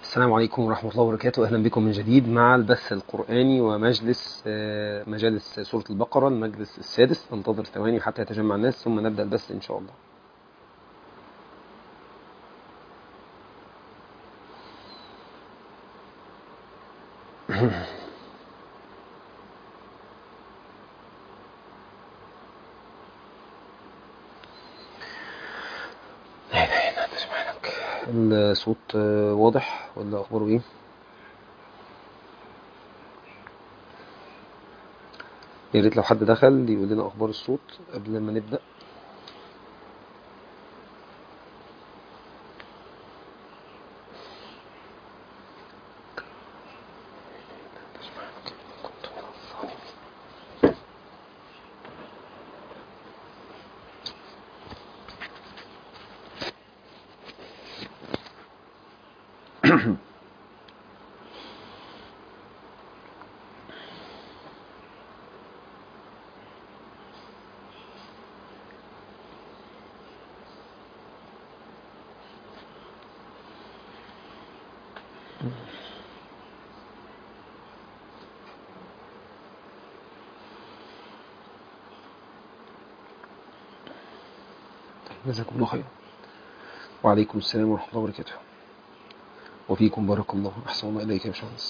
السلام عليكم ورحمة الله وبركاته أهلا بكم من جديد مع البث القرآني ومجلس آه، مجالس سورة البقرة المجلس السادس ننتظر ثواني حتى يتجمع الناس ثم نبدأ البث إن شاء الله هنا هنا تسمع لك الصوت آه، واضح ولا أخباره إيه؟ يا ريت لو حد دخل يقول لنا أخبار الصوت قبل ما نبدأ جزاكم الله خيرا وعليكم السلام ورحمة الله وبركاته وفيكم بارك الله أحسن الله إليك يا باشمهندس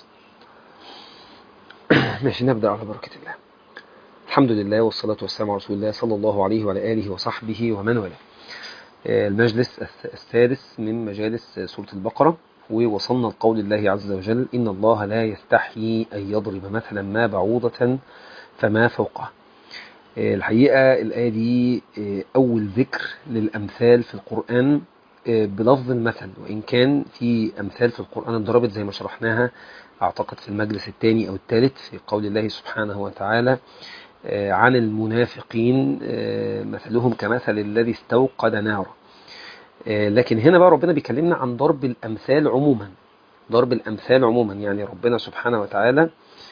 ماشي نبدأ على بركة الله الحمد لله والصلاة والسلام على رسول الله صلى الله عليه وعلى آله وصحبه ومن والاه آه، المجلس الس- السادس من مجالس سورة البقرة ووصلنا لقول الله عز وجل إن الله لا يستحيي أن يضرب مثلا ما بعوضة فما فوقها آه، الحقيقة الآية دي آه، أول ذكر للأمثال في القرآن آه، بلفظ المثل وإن كان في أمثال في القرآن اتضربت زي ما شرحناها أعتقد في المجلس الثاني أو الثالث في قول الله سبحانه وتعالى آه، عن المنافقين آه، مثلهم كمثل الذي استوقد نارا آه، لكن هنا بقى ربنا بيكلمنا عن ضرب الأمثال عموما ضرب الأمثال عموما يعني ربنا سبحانه وتعالى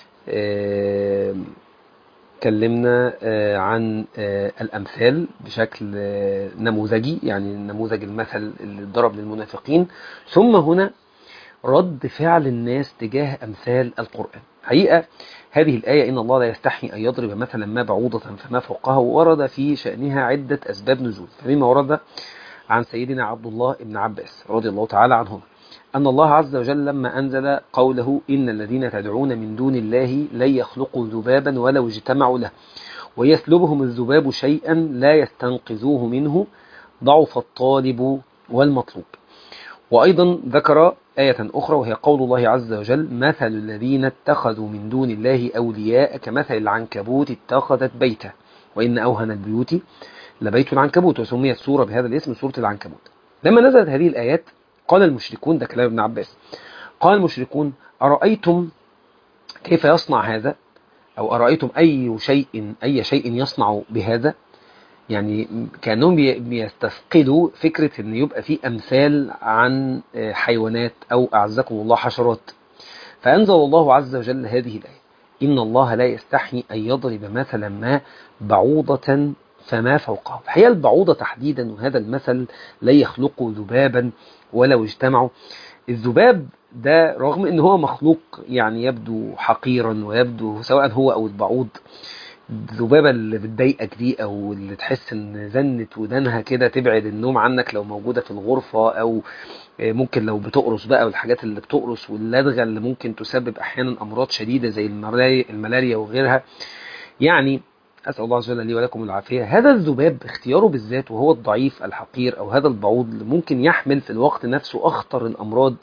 آه، كلمنا آه، عن آه، الأمثال بشكل آه، نموذجي يعني نموذج المثل اللي ضرب للمنافقين ثم هنا رد فعل الناس تجاه أمثال القرآن حقيقة هذه الآية إن الله لا يستحي أن يضرب مثلا ما بعوضة فما فوقها ورد في شأنها عدة أسباب نزول فمما ورد عن سيدنا عبد الله بن عباس رضي الله تعالى عنهما أن الله عز وجل لما أنزل قوله إن الذين تدعون من دون الله لن يخلقوا ذبابا ولو اجتمعوا له ويسلبهم الذباب شيئا لا يستنقذوه منه ضعف الطالب والمطلوب وأيضا ذكر آية أخرى وهي قول الله عز وجل مثل الذين اتخذوا من دون الله أولياء كمثل العنكبوت اتخذت بيتا وإن أوهن البيوت لبيت العنكبوت وسميت سورة بهذا الاسم سورة العنكبوت لما نزلت هذه الآيات قال المشركون ده كلام ابن عباس قال المشركون أرأيتم كيف يصنع هذا أو أرأيتم أي شيء أي شيء يصنع بهذا يعني كأنهم بي- بيستثقلوا فكرة أن يبقى في أمثال عن آه، حيوانات أو أعزكم الله حشرات فأنزل الله عز وجل هذه الآية إن الله لا يستحي أن يضرب مثلا ما بعوضة فما فوقها الحقيقة البعوضة تحديدا وهذا المثل لا يخلق ذبابا ولو اجتمعوا الذباب ده رغم ان هو مخلوق يعني يبدو حقيرا ويبدو سواء هو او البعوض الذبابة اللي بتضايقك دي او اللي تحس ان زنت ودانها كده تبعد النوم عنك لو موجودة في الغرفة او ممكن لو بتقرص بقى والحاجات اللي بتقرص واللدغة اللي ممكن تسبب احيانا امراض شديدة زي الملاريا الملاريا وغيرها يعني أسأل الله عز وجل لي ولكم العافية هذا الذباب اختياره بالذات وهو الضعيف الحقير أو هذا البعوض اللي ممكن يحمل في الوقت نفسه أخطر الأمراض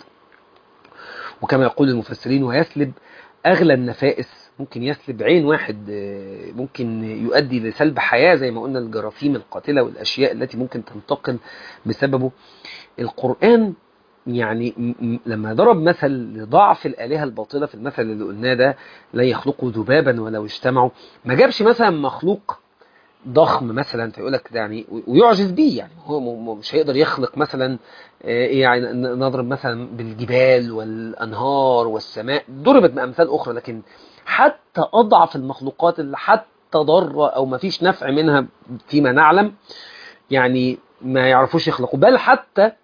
وكما يقول المفسرين ويسلب أغلى النفائس ممكن يسلب عين واحد آه، ممكن يؤدي لسلب حياة زي ما قلنا الجراثيم القاتلة والأشياء التي ممكن تنتقل بسببه القرآن يعني م- م- لما ضرب مثل لضعف الآلهة الباطلة في المثل اللي قلناه ده لا يخلقوا ذبابا ولو اجتمعوا ما جابش مثلا مخلوق ضخم مثلا فيقول لك ده يعني ويعجز بيه يعني هو م- م- مش هيقدر يخلق مثلا آه، يعني ن- نضرب مثلا بالجبال والانهار والسماء ضربت بامثال اخرى لكن حتى اضعف المخلوقات اللي حتى ضر او ما فيش نفع منها فيما نعلم يعني ما يعرفوش يخلقوا بل حتى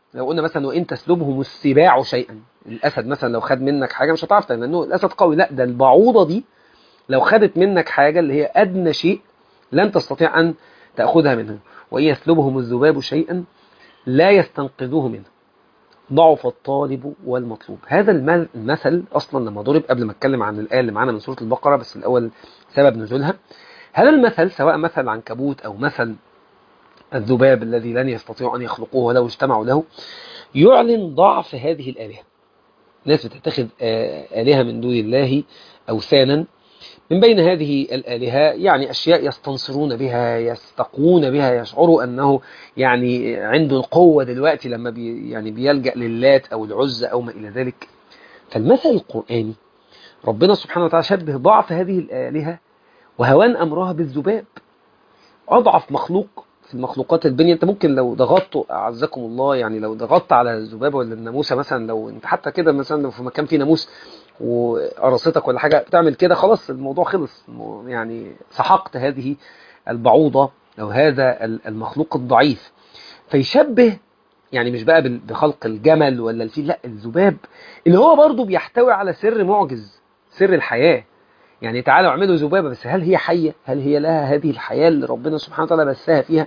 لو قلنا مثلا وان تسلبهم السباع شيئا الاسد مثلا لو خد منك حاجه مش هتعرف تعمل لانه الاسد قوي لا ده البعوضه دي لو خدت منك حاجه اللي هي ادنى شيء لن تستطيع ان تاخذها منه وان يسلبهم الذباب شيئا لا يستنقذوه منه ضعف الطالب والمطلوب هذا المثل اصلا لما ضرب قبل ما اتكلم عن الايه اللي معانا من سوره البقره بس الاول سبب نزولها هذا المثل سواء مثل العنكبوت او مثل الذباب الذي لن يستطيعوا ان يخلقوه ولو اجتمعوا له يعلن ضعف هذه الالهه ناس بتتخذ الهه من دون الله اوثانا من بين هذه الآلهة يعني أشياء يستنصرون بها يستقون بها يشعروا أنه يعني عنده القوة دلوقتي لما بي يعني بيلجأ للات أو العزة أو ما إلى ذلك فالمثل القرآني ربنا سبحانه وتعالى شبه ضعف هذه الآلهة وهوان أمرها بالذباب أضعف مخلوق في المخلوقات البنية انت ممكن لو ضغطت اعزكم الله يعني لو ضغطت على الذبابه ولا الناموسه مثلا لو انت حتى كده مثلا لو في مكان فيه ناموس وقرصتك ولا حاجه بتعمل كده خلاص الموضوع خلص يعني سحقت هذه البعوضه او هذا المخلوق الضعيف فيشبه يعني مش بقى بخلق الجمل ولا الفيل لا الذباب اللي هو برضه بيحتوي على سر معجز سر الحياه يعني تعالوا اعملوا ذبابه بس هل هي حيه؟ هل هي لها هذه الحياه اللي ربنا سبحانه وتعالى بثها فيها؟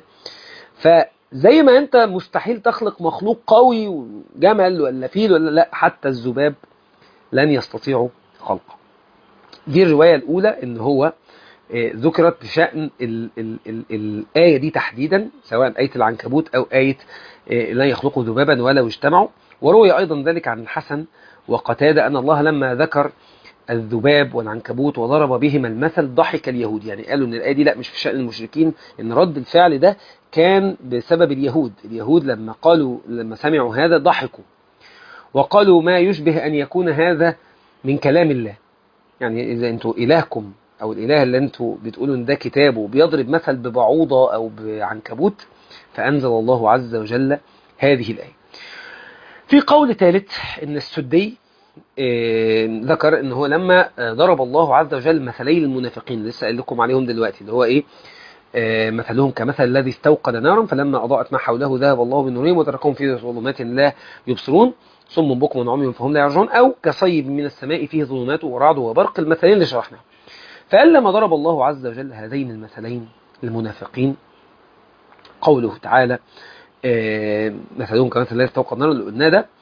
فزي ما انت مستحيل تخلق مخلوق قوي وجمل ولا فيل ولا لا حتى الذباب لن يستطيعوا خلقه. دي الروايه الاولى ان هو ذكرت بشان ال ال ال الايه دي تحديدا سواء ايه العنكبوت او ايه لن يخلقوا ذبابا ولو اجتمعوا وروي ايضا ذلك عن الحسن وقتاده ان الله لما ذكر الذباب والعنكبوت وضرب بهما المثل ضحك اليهود يعني قالوا ان الايه دي لا مش في شان المشركين ان رد الفعل ده كان بسبب اليهود اليهود لما قالوا لما سمعوا هذا ضحكوا وقالوا ما يشبه ان يكون هذا من كلام الله يعني اذا انتوا الهكم او الاله اللي انتوا بتقولوا ان ده كتابه بيضرب مثل ببعوضه او بعنكبوت فانزل الله عز وجل هذه الايه في قول ثالث ان السدي إيه ذكر ان هو لما ضرب الله عز وجل مثلي المنافقين لسه قايل لكم عليهم دلوقتي اللي هو ايه إيه مثلهم كمثل الذي استوقد نارا فلما اضاءت ما حوله ذهب الله بنورهم وتركهم في ظلمات لا يبصرون صم بكم عمي فهم لا يرجعون او كصيب من السماء فيه ظلمات ورعد وبرق المثلين اللي شرحناهم فقال لما ضرب الله عز وجل هذين المثلين المنافقين قوله تعالى إيه مثلهم كمثل الذي استوقد نارا اللي قلناه ده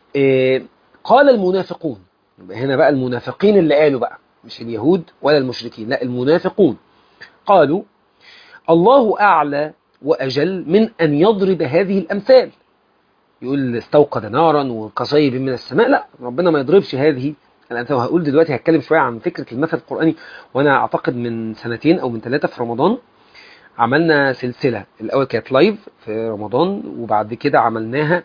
قال المنافقون هنا بقى المنافقين اللي قالوا بقى مش اليهود ولا المشركين لا المنافقون قالوا الله أعلى وأجل من أن يضرب هذه الأمثال يقول استوقد نارا وكصيب من السماء لا ربنا ما يضربش هذه الأمثال وهقول دلوقتي هتكلم شوية عن فكرة المثل القرآني وأنا أعتقد من سنتين أو من ثلاثة في رمضان عملنا سلسلة الأول كانت لايف في رمضان وبعد كده عملناها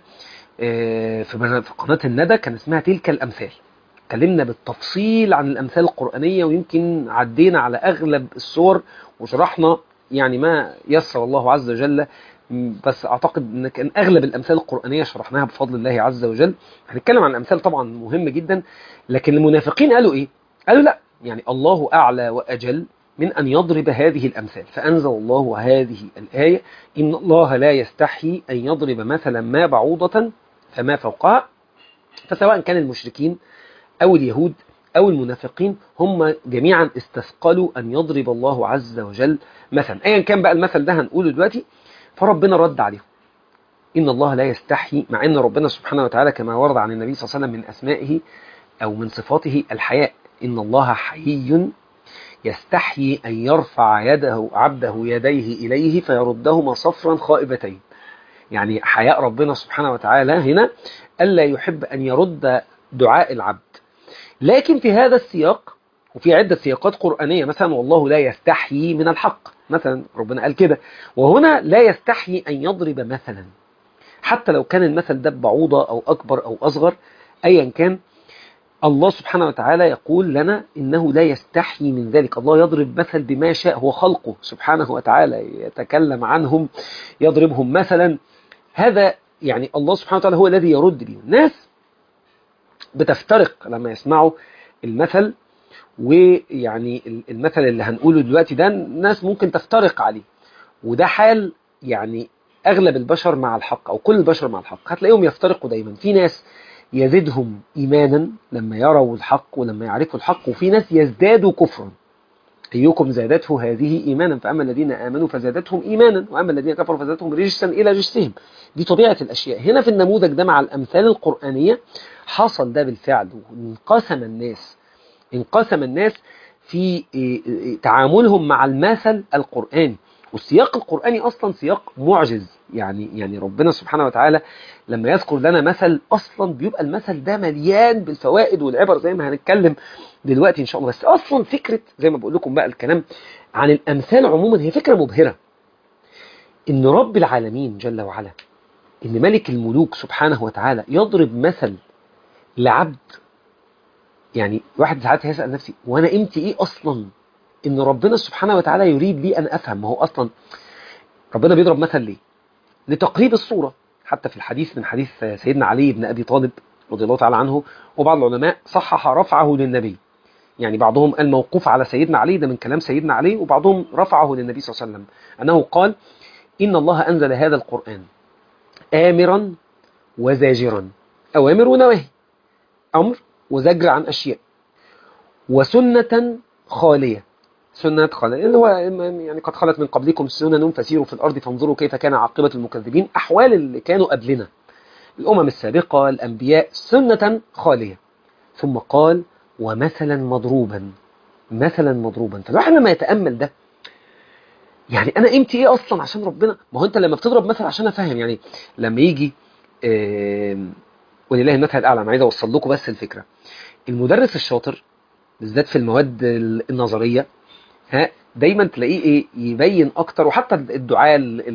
في قناة الندى كان اسمها تلك الأمثال اتكلمنا بالتفصيل عن الأمثال القرآنية ويمكن عدينا على أغلب الصور وشرحنا يعني ما يسر الله عز وجل بس أعتقد أن كان أغلب الأمثال القرآنية شرحناها بفضل الله عز وجل هنتكلم عن الأمثال طبعا مهم جدا لكن المنافقين قالوا إيه؟ قالوا لا يعني الله أعلى وأجل من أن يضرب هذه الأمثال فأنزل الله هذه الآية إن الله لا يستحي أن يضرب مثلا ما بعوضة فما فوقها فسواء كان المشركين أو اليهود أو المنافقين هم جميعا استثقلوا أن يضرب الله عز وجل مثلا أيا كان بقى المثل ده هنقوله دلوقتي فربنا رد عليهم إن الله لا يستحي مع أن ربنا سبحانه وتعالى كما ورد عن النبي صلى الله عليه وسلم من أسمائه أو من صفاته الحياء إن الله حيي يستحيي أن يرفع يده عبده يديه إليه فيردهما صفرا خائبتين يعني حياء ربنا سبحانه وتعالى هنا ألا يحب أن يرد دعاء العبد لكن في هذا السياق وفي عدة سياقات قرآنية مثلا والله لا يستحيي من الحق مثلا ربنا قال كده وهنا لا يستحيي أن يضرب مثلا حتى لو كان المثل ده بعوضة أو أكبر أو أصغر أيا كان الله سبحانه وتعالى يقول لنا إنه لا يستحيي من ذلك الله يضرب مثل بما شاء هو خلقه سبحانه وتعالى يتكلم عنهم يضربهم مثلا هذا يعني الله سبحانه وتعالى هو الذي يرد به الناس بتفترق لما يسمعوا المثل ويعني المثل اللي هنقوله دلوقتي ده الناس ممكن تفترق عليه وده حال يعني اغلب البشر مع الحق او كل البشر مع الحق هتلاقيهم يفترقوا دايما في ناس يزيدهم ايمانا لما يروا الحق ولما يعرفوا الحق وفي ناس يزدادوا كفرا ايكم زادته هذه ايمانا فاما الذين امنوا فزادتهم ايمانا واما الذين كفروا فزادتهم رجسا الى رجسهم دي طبيعه الاشياء هنا في النموذج ده مع الامثال القرانيه حصل ده بالفعل وانقسم الناس انقسم الناس في تعاملهم مع المثل القرآني والسياق القرآني أصلا سياق معجز يعني يعني ربنا سبحانه وتعالى لما يذكر لنا مثل أصلا بيبقى المثل ده مليان بالفوائد والعبر زي ما هنتكلم دلوقتي إن شاء الله بس أصلا فكرة زي ما بقول لكم بقى الكلام عن الأمثال عموما هي فكرة مبهرة إن رب العالمين جل وعلا إن ملك الملوك سبحانه وتعالى يضرب مثل لعبد يعني واحد ساعات هيسأل نفسي وانا قيمتي ايه اصلا ان ربنا سبحانه وتعالى يريد لي ان افهم ما هو اصلا ربنا بيضرب مثل ليه لتقريب الصورة حتى في الحديث من حديث سيدنا علي بن ابي طالب رضي الله تعالى عنه وبعض العلماء صحح رفعه للنبي يعني بعضهم قال موقوف على سيدنا علي ده من كلام سيدنا علي وبعضهم رفعه للنبي صلى الله عليه وسلم انه قال ان الله انزل هذا القرآن آمرا وزاجرا أوامر ونواهي أمر وزجر عن أشياء وسنة خالية سنة خالية اللي هو يعني قد خلت من قبلكم سنن فسيروا في الأرض فانظروا كيف كان عاقبة المكذبين أحوال اللي كانوا قبلنا الأمم السابقة الأنبياء سنة خالية ثم قال ومثلا مضروبا مثلا مضروبا فالواحد لما يتأمل ده يعني أنا قيمتي إيه أصلا عشان ربنا ما هو أنت لما بتضرب مثل عشان أفهم يعني لما يجي ولله المثل الأعلى أنا عايز أوصل لكم بس الفكرة المدرس الشاطر بالذات في المواد النظرية ها دايما تلاقيه ايه يبين اكتر وحتى الدعاة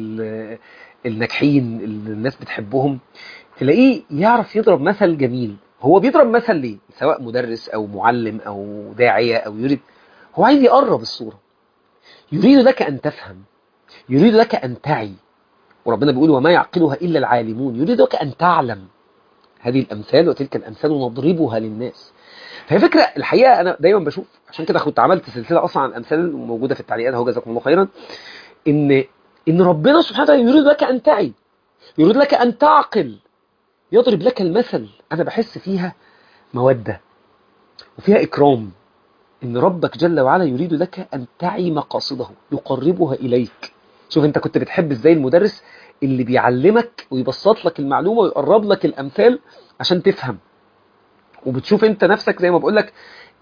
الناجحين اللي الناس بتحبهم تلاقيه يعرف يضرب مثل جميل هو بيضرب مثل ليه سواء مدرس او معلم او داعية او يريد هو عايز يقرب الصورة يريد لك ان تفهم يريد لك ان تعي وربنا بيقول وما يعقلها الا العالمون يريد لك ان تعلم هذه الامثال وتلك الامثال نضربها للناس فهي فكرة الحقيقة أنا دايما بشوف عشان كده كنت عملت سلسلة أصلا عن الأمثال موجودة في التعليقات أهو جزاكم الله خيرا إن إن ربنا سبحانه وتعالى يريد لك أن تعي يريد لك أن تعقل يضرب لك المثل أنا بحس فيها مودة وفيها إكرام إن ربك جل وعلا يريد لك أن تعي مقاصده يقربها إليك شوف أنت كنت بتحب إزاي المدرس اللي بيعلمك ويبسط لك المعلومة ويقرب لك الأمثال عشان تفهم وبتشوف انت نفسك زي ما بقول لك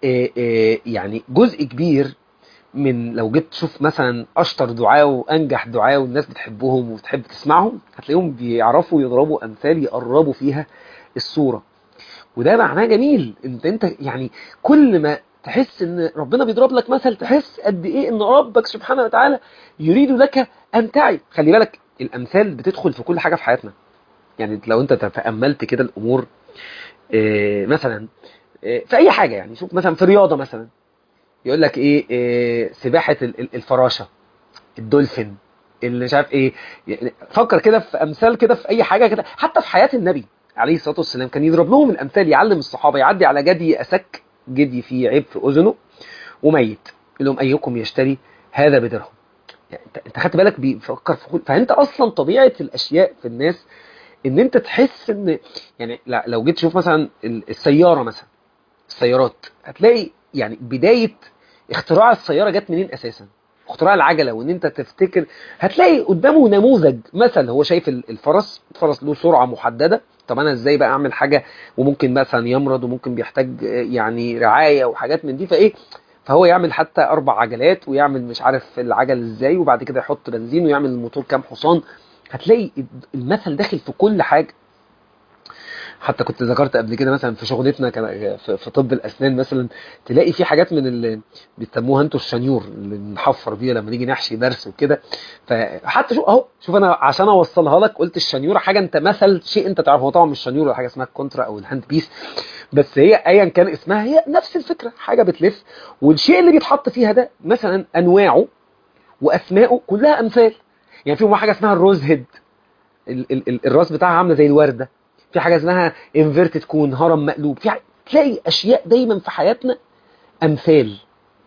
يعني جزء كبير من لو جيت تشوف مثلا اشطر دعاة وانجح دعاة والناس بتحبهم وبتحب تسمعهم هتلاقيهم بيعرفوا يضربوا امثال يقربوا فيها الصورة وده معناه جميل انت انت يعني كل ما تحس ان ربنا بيضرب لك مثل تحس قد ايه ان ربك سبحانه وتعالى يريد لك ان تعي خلي بالك الامثال بتدخل في كل حاجة في حياتنا يعني لو انت تأملت كده الامور إيه مثلا إيه في اي حاجة يعني شوف مثلا في رياضة مثلا يقول لك ايه, إيه سباحة الفراشة الدولفين اللي مش عارف ايه يعني فكر كده في امثال كده في اي حاجة كده حتى في حياة النبي عليه الصلاة والسلام كان يضرب لهم الامثال يعلم الصحابة يعدي على جدي اسك جدي فيه عيب في اذنه وميت يقول لهم ايكم يشتري هذا بدرهم يعني انت خدت بالك بيفكر في فانت اصلا طبيعة الاشياء في الناس ان انت تحس ان يعني لو جيت تشوف مثلا السيارة مثلا السيارات هتلاقي يعني بداية اختراع السيارة جت منين اساسا اختراع العجلة وان انت تفتكر هتلاقي قدامه نموذج مثل هو شايف الفرس الفرس له سرعة محددة طب انا ازاي بقى اعمل حاجة وممكن مثلا يمرض وممكن بيحتاج يعني رعاية وحاجات من دي فايه فهو يعمل حتى اربع عجلات ويعمل مش عارف العجل ازاي وبعد كده يحط بنزين ويعمل الموتور كام حصان هتلاقي المثل داخل في كل حاجة حتى كنت ذكرت قبل كده مثلا في شغلتنا في طب الأسنان مثلا تلاقي في حاجات من اللي بيسموها انتوا الشنيور اللي بنحفر بيها لما نيجي نحشي درس وكده فحتى شوف اهو شوف انا عشان اوصلها لك قلت الشنيور حاجة انت مثل شيء انت تعرفه هو طبعا مش شنيور ولا حاجة اسمها الكونترا او الهاند بيس بس هي ايا كان اسمها هي نفس الفكرة حاجة بتلف والشيء اللي بيتحط فيها ده مثلا انواعه واسمائه كلها امثال يعني في حاجة اسمها الروز هيد ال ال ال الراس بتاعها عاملة زي الوردة في حاجة اسمها انفيرتد كون هرم مقلوب في تلاقي اشياء دايما في حياتنا امثال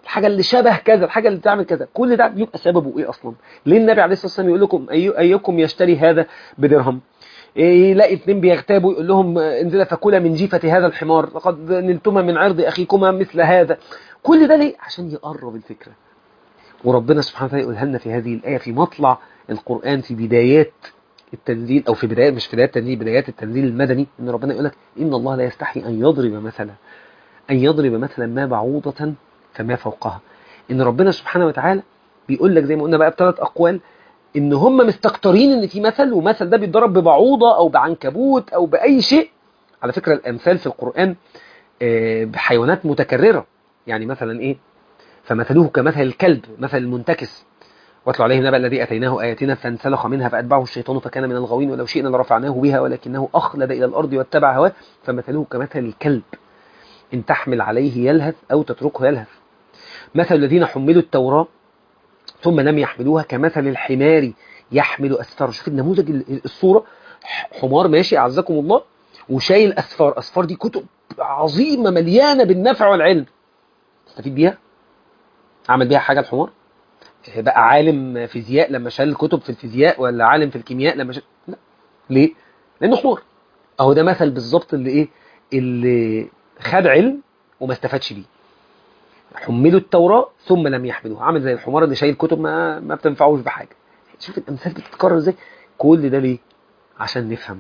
الحاجه اللي شبه كذا الحاجه اللي بتعمل كذا كل ده بيبقى سببه ايه اصلا ليه النبي عليه الصلاه والسلام يقول لكم أي ايكم يشتري هذا بدرهم يلاقي اثنين بيغتابوا يقول لهم انزل فكلا من جيفة هذا الحمار لقد نلتما من عرض أخيكما مثل هذا كل ده ليه؟ عشان يقرب الفكرة وربنا سبحانه وتعالى يقولها لنا في هذه الآية في مطلع القرآن في بدايات التنزيل أو في بدايات مش في بدايات التنزيل بدايات التنزيل المدني إن ربنا يقول لك إن الله لا يستحي أن يضرب مثلا أن يضرب مثلا ما بعوضة فما فوقها إن ربنا سبحانه وتعالى بيقول لك زي ما قلنا بقى بثلاث أقوال ان هم مستكترين ان في مثل ومثل ده بيتضرب ببعوضة او بعنكبوت او باي شيء على فكرة الامثال في القرآن بحيوانات متكررة يعني مثلا ايه فمثله كمثل الكلب مثل المنتكس واتلو عليه نبأ الذي اتيناه اياتنا فانسلخ منها فاتبعه الشيطان فكان من الغاوين ولو شئنا لرفعناه بها ولكنه اخلد الى الارض واتبع هواه فمثله كمثل الكلب ان تحمل عليه يلهث او تتركه يلهث مثل الذين حملوا التوراة ثم لم يحملوها كمثل الحمار يحمل أسفار شوف النموذج الصورة حمار ماشي أعزكم الله وشايل أسفار أسفار دي كتب عظيمة مليانة بالنفع والعلم تستفيد بيها عمل بيها حاجة الحمار بقى عالم فيزياء لما شال الكتب في الفيزياء ولا عالم في الكيمياء لما شال لا ليه لأنه حمار أهو ده مثل بالظبط اللي إيه اللي خد علم وما استفادش بيه حملوا التوراة ثم لم يحملوها عامل زي الحمار اللي شايل كتب ما ما بتنفعوش بحاجة شوف الأمثال بتتكرر ازاي كل ده ليه عشان نفهم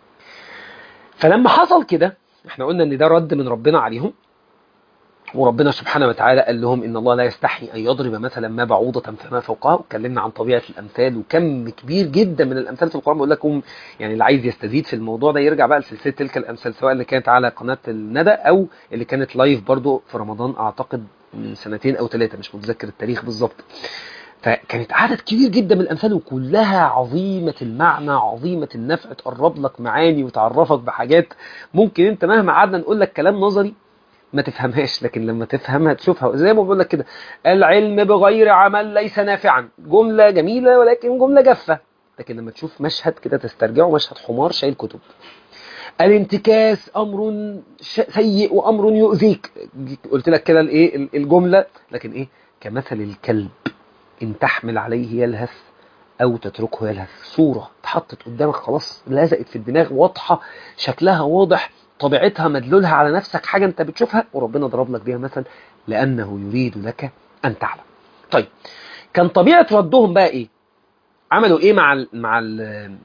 فلما حصل كده احنا قلنا ان ده رد من ربنا عليهم وربنا سبحانه وتعالى قال لهم ان الله لا يستحي ان يضرب مثلا ما بعوضة فما فوقها واتكلمنا عن طبيعة الامثال وكم كبير جدا من الامثال في القرآن بقول لكم يعني اللي عايز يستزيد في الموضوع ده يرجع بقى لسلسلة تلك الامثال سواء اللي كانت على قناة الندى او اللي كانت لايف برضو في رمضان اعتقد من سنتين او ثلاثة مش متذكر التاريخ بالظبط فكانت عدد كبير جدا من الامثال وكلها عظيمة المعنى عظيمة النفع تقرب لك معاني وتعرفك بحاجات ممكن انت مهما قعدنا نقول لك كلام نظري ما تفهمهاش لكن لما تفهمها تشوفها زي ما بقول لك كده العلم بغير عمل ليس نافعا جملة جميلة ولكن جملة جافة لكن لما تشوف مشهد كده تسترجعه مشهد حمار شايل كتب الانتكاس امر سيء وامر يؤذيك قلت لك كده الايه الجمله لكن ايه كمثل الكلب ان تحمل عليه يلهث او تتركه يلهث صوره اتحطت قدامك خلاص لزقت في الدماغ واضحه شكلها واضح طبيعتها مدلولها على نفسك حاجه انت بتشوفها وربنا ضرب لك بيها مثل لانه يريد لك ان تعلم طيب كان طبيعه ردهم بقى ايه عملوا ايه مع ال مع ال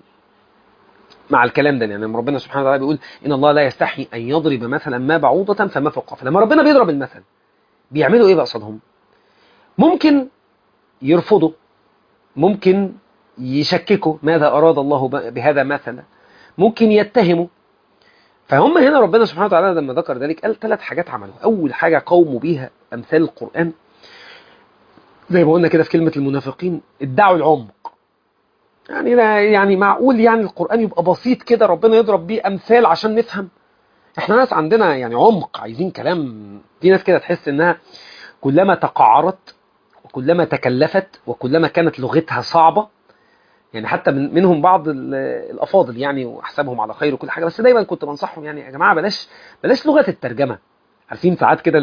مع الكلام ده يعني ربنا سبحانه وتعالى بيقول ان الله لا يستحي ان يضرب مثلا ما بعوضة فما فوقها فلما ربنا بيضرب المثل بيعملوا ايه بقى قصادهم ممكن يرفضوا ممكن يشككوا ماذا اراد الله بهذا مثلا ممكن يتهموا فهم هنا ربنا سبحانه وتعالى لما ذكر ذلك قال ثلاث حاجات عملوها اول حاجة قوموا بيها امثال القرآن زي ما قلنا كده في كلمة المنافقين ادعوا العمق يعني لا يعني معقول يعني القرآن يبقى بسيط كده ربنا يضرب بيه أمثال عشان نفهم احنا ناس عندنا يعني عمق عايزين كلام في ناس كده تحس انها كلما تقعرت وكلما تكلفت وكلما كانت لغتها صعبة يعني حتى من منهم بعض الافاضل يعني واحسبهم على خير وكل حاجه بس دايما كنت بنصحهم يعني يا جماعه بلاش بلاش لغه الترجمه عارفين ساعات كده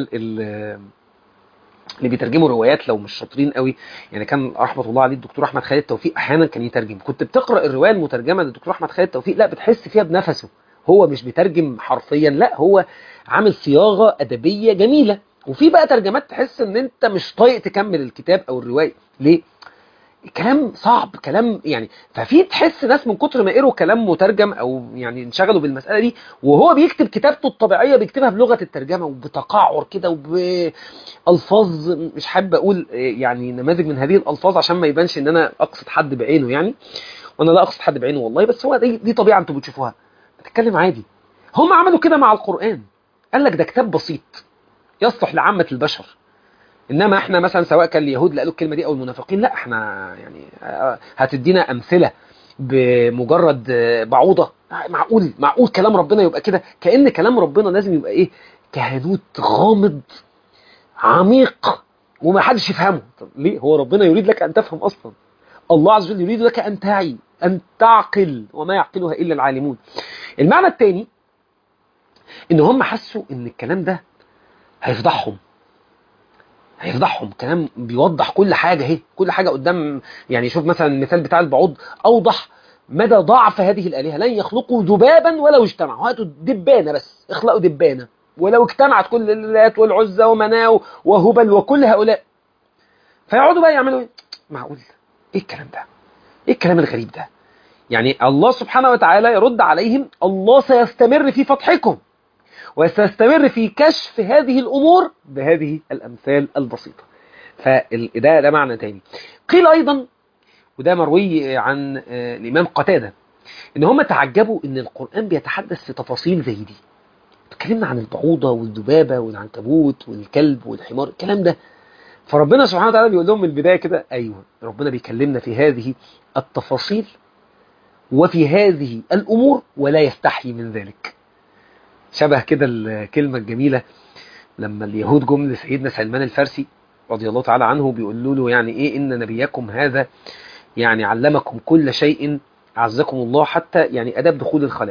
اللي بيترجموا روايات لو مش شاطرين قوي يعني كان رحمه الله عليه الدكتور احمد خالد توفيق احيانا كان يترجم كنت بتقرا الروايه المترجمه للدكتور احمد خالد توفيق لا بتحس فيها بنفسه هو مش بيترجم حرفيا لا هو عامل صياغه ادبيه جميله وفي بقى ترجمات تحس ان انت مش طايق تكمل الكتاب او الروايه ليه كلام صعب كلام يعني ففي تحس ناس من كتر ما قروا كلام مترجم او يعني انشغلوا بالمساله دي وهو بيكتب كتابته الطبيعيه بيكتبها بلغه الترجمه وبتقعر كده وبالفاظ مش حابب اقول يعني نماذج من هذه الالفاظ عشان ما يبانش ان انا اقصد حد بعينه يعني وانا لا اقصد حد بعينه والله بس هو دي, دي طبيعه انتوا بتشوفوها بتتكلم عادي هم عملوا كده مع القران قال لك ده كتاب بسيط يصلح لعامه البشر انما احنا مثلا سواء كان اليهود اللي قالوا الكلمه دي او المنافقين لا احنا يعني هتدينا امثله بمجرد بعوضه معقول معقول كلام ربنا يبقى كده كان كلام ربنا لازم يبقى ايه كهنوت غامض عميق وما حدش يفهمه طب ليه هو ربنا يريد لك ان تفهم اصلا الله عز وجل يريد لك ان تعي ان تعقل وما يعقلها الا العالمون المعنى الثاني ان هم حسوا ان الكلام ده هيفضحهم هيفضحهم كلام بيوضح كل حاجة اهي كل حاجة قدام يعني شوف مثلا المثال بتاع البعوض أوضح مدى ضعف هذه الآلهة لن يخلقوا ذبابا ولو اجتمعوا هاتوا دبانة بس اخلقوا دبانة ولو اجتمعت كل اللات والعزى ومناو وهبل وكل هؤلاء فيقعدوا بقى يعملوا ايه معقول ايه الكلام ده ايه الكلام الغريب ده يعني الله سبحانه وتعالى يرد عليهم الله سيستمر في فتحكم وسيستمر في كشف هذه الأمور بهذه الأمثال البسيطة فده ده معنى تاني قيل أيضا وده مروي عن الإمام قتادة إن هم تعجبوا إن القرآن بيتحدث في تفاصيل زي دي اتكلمنا عن البعوضة والذبابة والعنكبوت والكلب والحمار الكلام ده فربنا سبحانه وتعالى بيقول لهم من البداية كده أيوة ربنا بيكلمنا في هذه التفاصيل وفي هذه الأمور ولا يستحي من ذلك شبه كده الكلمة الجميلة لما اليهود جم لسيدنا سلمان الفارسي رضي الله تعالى عنه بيقولوا له يعني ايه ان نبيكم هذا يعني علمكم كل شيء اعزكم الله حتى يعني اداب دخول الخلاء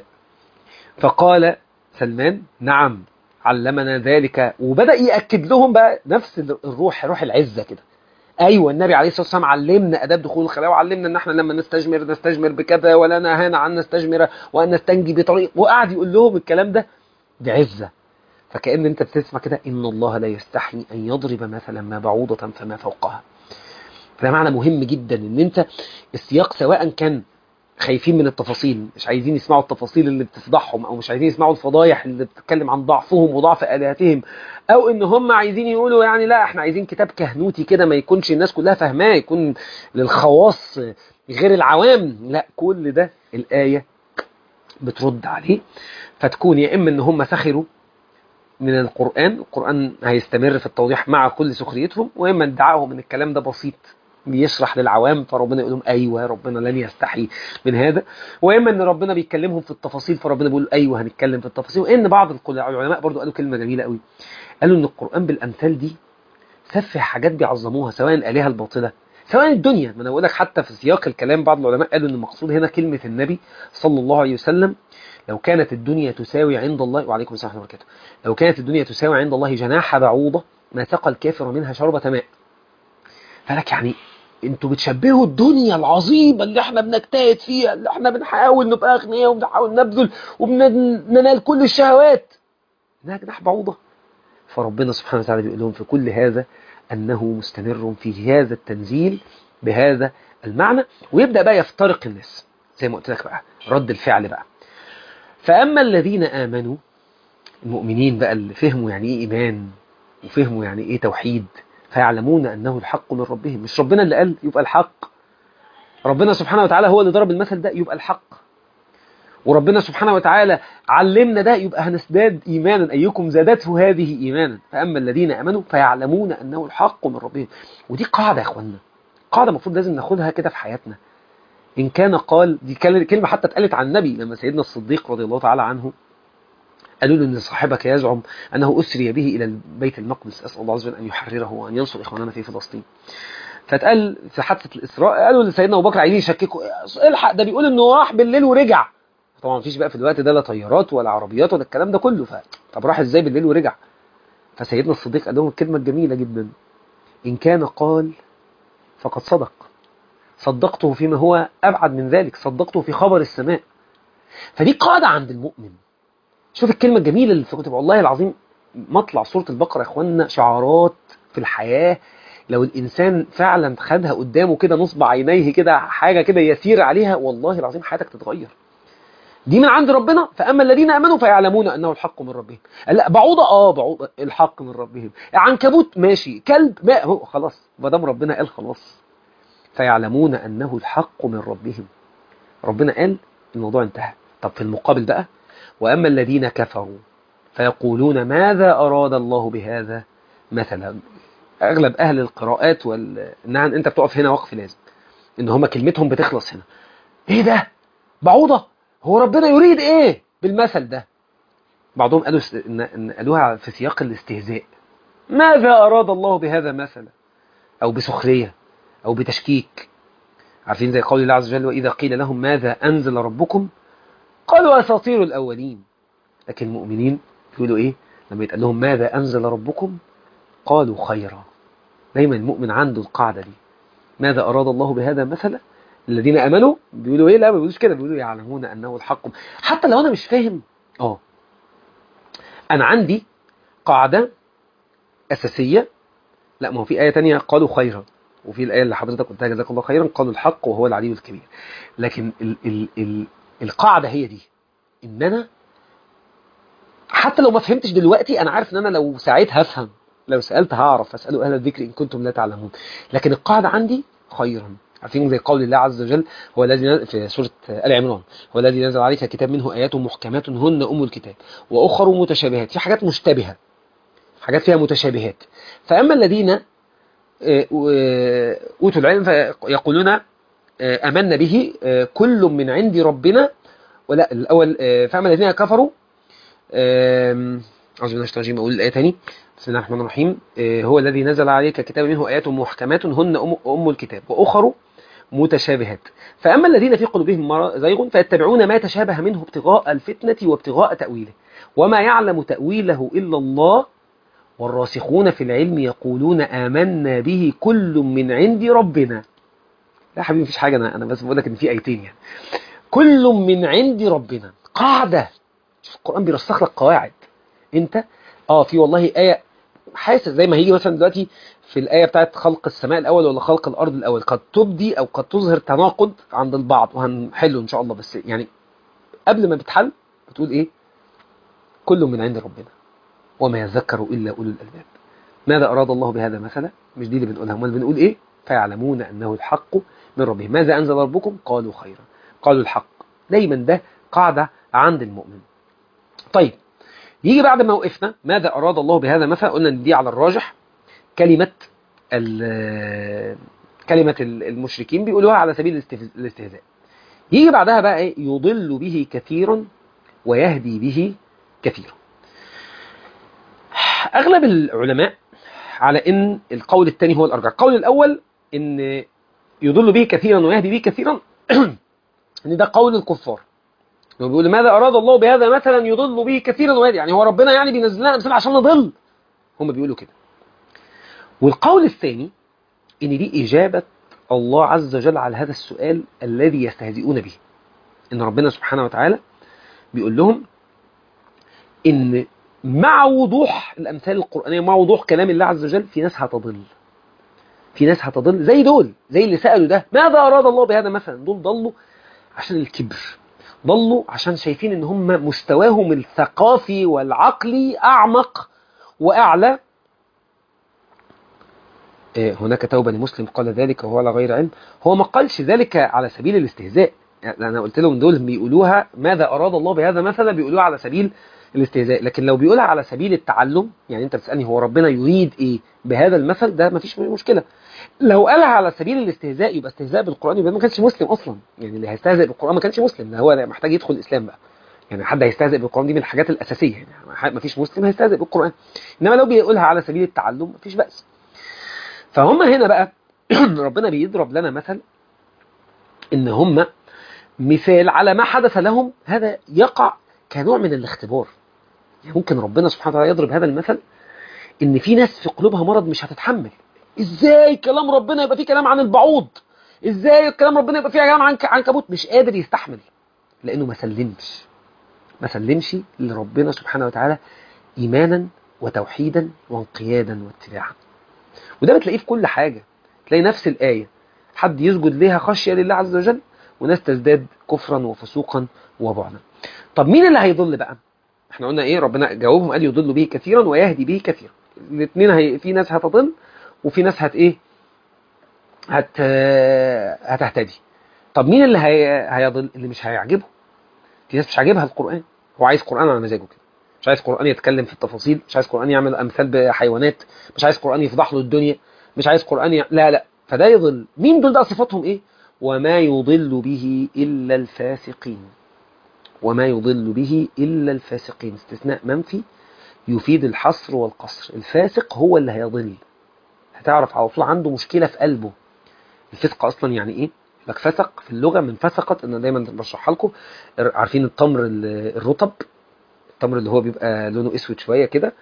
فقال سلمان نعم علمنا ذلك وبدأ يأكد لهم بقى نفس الروح روح العزة كده ايوه النبي عليه الصلاه والسلام علمنا اداب دخول الخلاء وعلمنا ان احنا لما نستجمر نستجمر بكذا ولا نهانا عن نستجمر وان نستنجي بطريق وقعد يقول لهم الكلام ده بعزه فكأن انت بتسمع كده ان الله لا يستحي ان يضرب مثلا ما بعوضة فما فوقها فده معنى مهم جدا ان انت السياق سواء كان خايفين من التفاصيل مش عايزين يسمعوا التفاصيل اللي بتفضحهم او مش عايزين يسمعوا الفضايح اللي بتتكلم عن ضعفهم وضعف الهتهم او ان هم عايزين يقولوا يعني لا احنا عايزين كتاب كهنوتي كده ما يكونش الناس كلها فاهماه يكون للخواص غير العوام لا كل ده الايه بترد عليه فتكون يا اما ان هم سخروا من القرآن القرآن هيستمر في التوضيح مع كل سخريتهم وإما ادعائهم ان الكلام ده بسيط بيشرح للعوام فربنا يقول لهم ايوه ربنا لن يستحي من هذا واما ان ربنا بيكلمهم في التفاصيل فربنا بيقول ايوه هنتكلم في التفاصيل وان بعض العلماء برضو قالوا كلمه جميله قوي قالوا ان القران بالامثال دي سفه حاجات بيعظموها سواء الالهه الباطله سواء الدنيا ما انا بقول لك حتى في سياق الكلام بعض العلماء قالوا ان المقصود هنا كلمه النبي صلى الله عليه وسلم لو كانت الدنيا تساوي عند الله وعليكم السلام ورحمه الله وبركاته لو كانت الدنيا تساوي عند الله جناح بعوضه ما سقى الكافر منها شربة ماء فلك يعني انتوا بتشبهوا الدنيا العظيمة اللي احنا بنجتهد فيها اللي احنا بنحاول نبقى اغنياء وبنحاول نبذل وبننال كل الشهوات انها جناح بعوضة فربنا سبحانه وتعالى بيقول لهم في كل هذا انه مستمر في هذا التنزيل بهذا المعنى ويبدأ بقى يفترق الناس زي ما قلت لك بقى رد الفعل بقى فأما الذين آمنوا المؤمنين بقى اللي فهموا يعني ايه إيمان وفهموا يعني ايه توحيد فيعلمون أنه الحق من ربهم مش ربنا اللي قال يبقى الحق ربنا سبحانه وتعالى هو اللي ضرب المثل ده يبقى الحق وربنا سبحانه وتعالى علمنا ده يبقى هنزداد إيمانا أيكم زادته هذه إيمانا فأما الذين آمنوا فيعلمون أنه الحق من ربهم ودي قاعدة يا أخوانا قاعدة المفروض لازم ناخدها كده في حياتنا إن كان قال دي كلمة حتى اتقالت عن النبي لما سيدنا الصديق رضي الله تعالى عنه قالوا له ان صاحبك يزعم انه اسري به الى بيت المقدس اسال الله عز وجل ان يحرره وان ينصر اخواننا في فلسطين فاتقال في حادثه الاسراء قالوا لسيدنا ابو بكر عايزين يشككوا الحق ده بيقول انه راح بالليل ورجع طبعا مفيش بقى في الوقت ده لا طيارات ولا عربيات ولا الكلام ده كله ف... طب راح ازاي بالليل ورجع فسيدنا الصديق قال لهم الكلمه الجميله جدا ان كان قال فقد صدق صدقته فيما هو ابعد من ذلك صدقته في خبر السماء فدي قاعده عند المؤمن شوف الكلمة الجميلة اللي في كتب والله العظيم مطلع سورة البقرة يا اخوانا شعارات في الحياة لو الإنسان فعلا خدها قدامه كده نصب عينيه كده حاجة كده يسير عليها والله العظيم حياتك تتغير دي من عند ربنا فأما الذين أمنوا فيعلمون أنه الحق من ربهم لا بعوضة آه بعوضة الحق من ربهم عنكبوت ماشي كلب ما هو خلاص ما دام ربنا قال خلاص فيعلمون أنه الحق من ربهم ربنا قال الموضوع انتهى طب في المقابل بقى وأما الذين كفروا فيقولون ماذا أراد الله بهذا مثلا أغلب أهل القراءات وال... إنها أنت بتقف هنا وقف لازم إن هما كلمتهم بتخلص هنا إيه ده بعوضة هو ربنا يريد إيه بالمثل ده بعضهم قالوا إن... إن قالوها في سياق الاستهزاء ماذا أراد الله بهذا مثلا أو بسخرية أو بتشكيك عارفين زي قول الله عز وجل وإذا قيل لهم ماذا أنزل ربكم قالوا أساطير الأولين لكن المؤمنين يقولوا إيه لما يتقال لهم ماذا أنزل ربكم قالوا خيرا دايما المؤمن عنده القاعدة دي ماذا أراد الله بهذا مثلا الذين امنوا بيقولوا ايه لا ما بيقولوش كده بيقولوا يعلمون انه الحق حتى لو انا مش فاهم اه انا عندي قاعده اساسيه لا ما هو في ايه تانية قالوا خيرا وفي الايه اللي حضرتك قلتها جزاك الله خيرا قالوا الحق وهو العلي الكبير لكن ال ال ال القاعده هي دي ان انا حتى لو ما فهمتش دلوقتي انا عارف ان انا لو ساعتها هفهم لو سالت هعرف فاسالوا اهل الذكر ان كنتم لا تعلمون لكن القاعده عندي خيرا عارفين زي قول الله عز وجل هو الذي في سورة آل عمران هو الذي نزل عليك كتاب منه آيات محكمات هن أم الكتاب وأخر متشابهات في حاجات مشتبهة حاجات فيها متشابهات فأما الذين أوتوا العلم فيقولون أمنا به كل من عند ربنا ولا الأول فأما الذين كفروا أعوذ بالله الرجيم أقول الآية تاني بسم الله الرحمن الرحيم هو الذي نزل عليك كتاب منه آيات محكمات هن أم, أم الكتاب وأخر متشابهات فأما الذين في قلوبهم زيغ فيتبعون ما تشابه منه ابتغاء الفتنة وابتغاء تأويله وما يعلم تأويله إلا الله والراسخون في العلم يقولون آمنا به كل من عند ربنا لا حبيبي مفيش حاجة أنا, أنا بس بقول لك إن في آيتين يعني كل من عند ربنا قاعدة شوف القرآن بيرسخ لك قواعد أنت اه في والله آية حاسس زي ما هيجي مثلا دلوقتي في الآية بتاعت خلق السماء الأول ولا خلق الأرض الأول قد تبدي أو قد تظهر تناقض عند البعض وهنحله إن شاء الله بس يعني قبل ما بتحل بتقول إيه كل من عند ربنا وما يذكر إلا أولو الألباب ماذا أراد الله بهذا مثلا مش دي اللي بنقولها امال بنقول إيه فيعلمون أنه الحق من ربهم ماذا أنزل ربكم قالوا خيرا قالوا الحق دايما ده قاعدة عند المؤمن طيب يجي بعد ما وقفنا ماذا أراد الله بهذا مثلا قلنا ان دي على الراجح كلمة كلمة المشركين بيقولوها على سبيل الاستهزاء يجي بعدها بقى ايه يضل به كثيرا ويهدي به كثيرا أغلب العلماء على ان القول الثاني هو الأرجح القول الأول ان يضل به كثيرا ويهدي به كثيرا ان ده قول الكفار هو بيقول ماذا أراد الله بهذا مثلا يضل به كثيرا ويهدي يعني هو ربنا يعني بينزل لنا أمثلة عشان نضل هم بيقولوا كده والقول الثاني ان دي إجابة الله عز وجل على هذا السؤال الذي يستهزئون به ان ربنا سبحانه وتعالى بيقول لهم ان مع وضوح الأمثال القرآنية مع وضوح كلام الله عز وجل في ناس هتضل في ناس هتضل زي دول زي اللي سألوا ده ماذا أراد الله بهذا مثلا دول ضلوا عشان الكبر ضلوا عشان شايفين ان هم مستواهم الثقافي والعقلي أعمق وأعلى هناك توبة لمسلم قال ذلك وهو على غير علم هو ما قالش ذلك على سبيل الاستهزاء يعني أنا قلت لهم دول بيقولوها ماذا أراد الله بهذا مثلا بيقولوها على سبيل الاستهزاء لكن لو بيقولها على سبيل التعلم يعني انت بتسألني هو ربنا يريد ايه بهذا المثل ده مفيش مشكلة لو قالها على سبيل الاستهزاء يبقى استهزاء بالقرآن يبقى ما كانش مسلم اصلا يعني اللي هيستهزئ بالقرآن ما كانش مسلم ده هو محتاج يدخل الاسلام بقى يعني حد هيستهزئ بالقرآن دي من الحاجات الأساسية يعني مفيش مسلم هيستهزئ بالقرآن إنما لو بيقولها على سبيل التعلم مفيش بأس فهم هنا بقى ربنا بيضرب لنا مثل إن هم مثال على ما حدث لهم هذا يقع كنوع من الاختبار يعني ممكن ربنا سبحانه وتعالى يضرب هذا المثل إن في ناس في قلوبها مرض مش هتتحمل إزاي كلام ربنا يبقى فيه كلام عن البعوض إزاي كلام ربنا يبقى فيه كلام عن عنكبوت مش قادر يستحمل لأنه ما سلمش ما سلمش لربنا سبحانه وتعالى إيمانا وتوحيدا وانقيادا واتباعا وده بتلاقيه في كل حاجة تلاقي نفس الآية حد يسجد ليها خشية لله عز وجل وناس تزداد كفرا وفسوقا وبعدا طب مين اللي هيضل بقى احنا قلنا ايه ربنا جاوبهم قال يضل به كثيرا ويهدي به كثيرا الاثنين هي... في ناس هتضل وفي ناس هت ايه هت هتهتدي طب مين اللي هي... هيضل اللي مش هيعجبه في ناس مش عاجبها القرآن هو عايز قرآن على مزاجه كده مش عايز قرآن يتكلم في التفاصيل مش عايز قرآن يعمل أمثال بحيوانات مش عايز قرآن يفضح له الدنيا مش عايز قرآن ي... لا لا فده يضل مين دول بقى صفاتهم ايه وما يضل به إلا الفاسقين وما يضل به إلا الفاسقين استثناء منفي يفيد الحصر والقصر الفاسق هو اللي هيضل هتعرف على طول عنده مشكلة في قلبه الفسق أصلا يعني إيه لك فسق في اللغة من فسقت أنا دايما بشرحها لكم عارفين التمر الرطب التمر اللي هو بيبقى لونه اسود شوية كده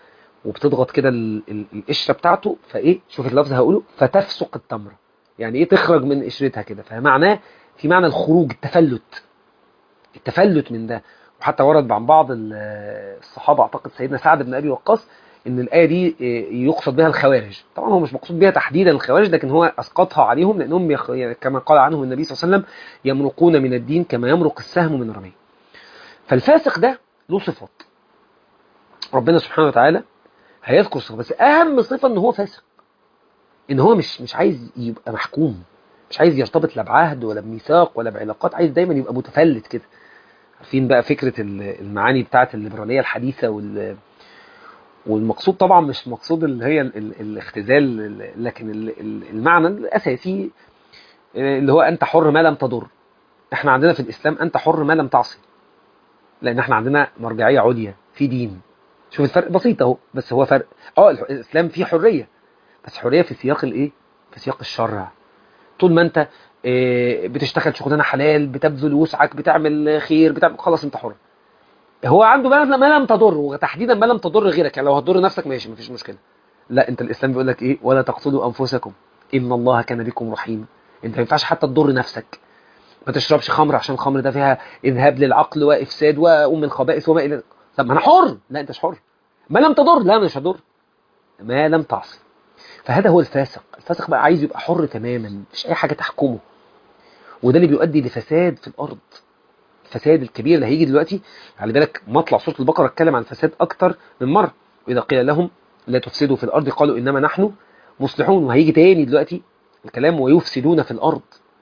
وبتضغط كده ال- ال- القشره بتاعته فايه شوف اللفظ هقوله فتفسق التمره يعني ايه تخرج من قشرتها كده فمعناه في معنى الخروج التفلت التفلت من ده وحتى ورد عن بعض ال- الصحابه اعتقد سيدنا سعد بن ابي وقاص ان الايه دي إيه، يقصد بها الخوارج طبعا هو مش مقصود بها تحديدا الخوارج لكن هو اسقطها عليهم لانهم يخ... يعني كما قال عنهم النبي صلى الله عليه وسلم يمرقون من الدين كما يمرق السهم من الرمي فالفاسق ده له صفات ربنا سبحانه وتعالى هيذكر صفة بس اهم صفة ان هو فاسق ان هو مش مش عايز يبقى محكوم مش عايز يرتبط لا بعهد ولا بميثاق ولا بعلاقات عايز دايما يبقى متفلت كده عارفين بقى فكرة ال- المعاني بتاعة الليبرالية الحديثة وال والمقصود طبعا مش مقصود اللي هي ال- ال- الاختزال ال- لكن ال- ال- المعنى الاساسي اللي هو انت حر ما لم تضر احنا عندنا في الاسلام انت حر ما لم تعصي لان احنا عندنا مرجعيه عليا في دين شوف الفرق بسيط اهو بس هو فرق اه الح- الاسلام فيه حريه بس حريه في سياق الايه في سياق الشرع طول ما انت آه، بتشتغل شغلانه حلال بتبذل وسعك بتعمل خير بتعمل خلاص انت حر هو عنده ما لم- ما لم تضر وتحديدا ما لم تضر غيرك يعني لو هتضر نفسك ماشي مفيش مشكله لا انت الاسلام بيقول لك ايه ولا تقتلوا انفسكم ان الله كان بكم رحيما انت ما ينفعش حتى تضر نفسك ما تشربش خمر عشان الخمر ده فيها اذهاب للعقل وافساد وام الخبائث وما الى طب ما انا حر لا انت مش حر ما لم تضر لا أنا مش هضر ما لم تعصي فهذا هو الفاسق الفاسق بقى عايز يبقى حر تماما مفيش اي حاجه تحكمه وده اللي بيؤدي لفساد في الارض الفساد الكبير اللي هيجي دلوقتي خلي بالك مطلع سوره البقره اتكلم عن الفساد اكتر من مره واذا قيل لهم لا تفسدوا في الارض قالوا انما نحن مصلحون وهيجي تاني دلوقتي الكلام ويفسدون في الارض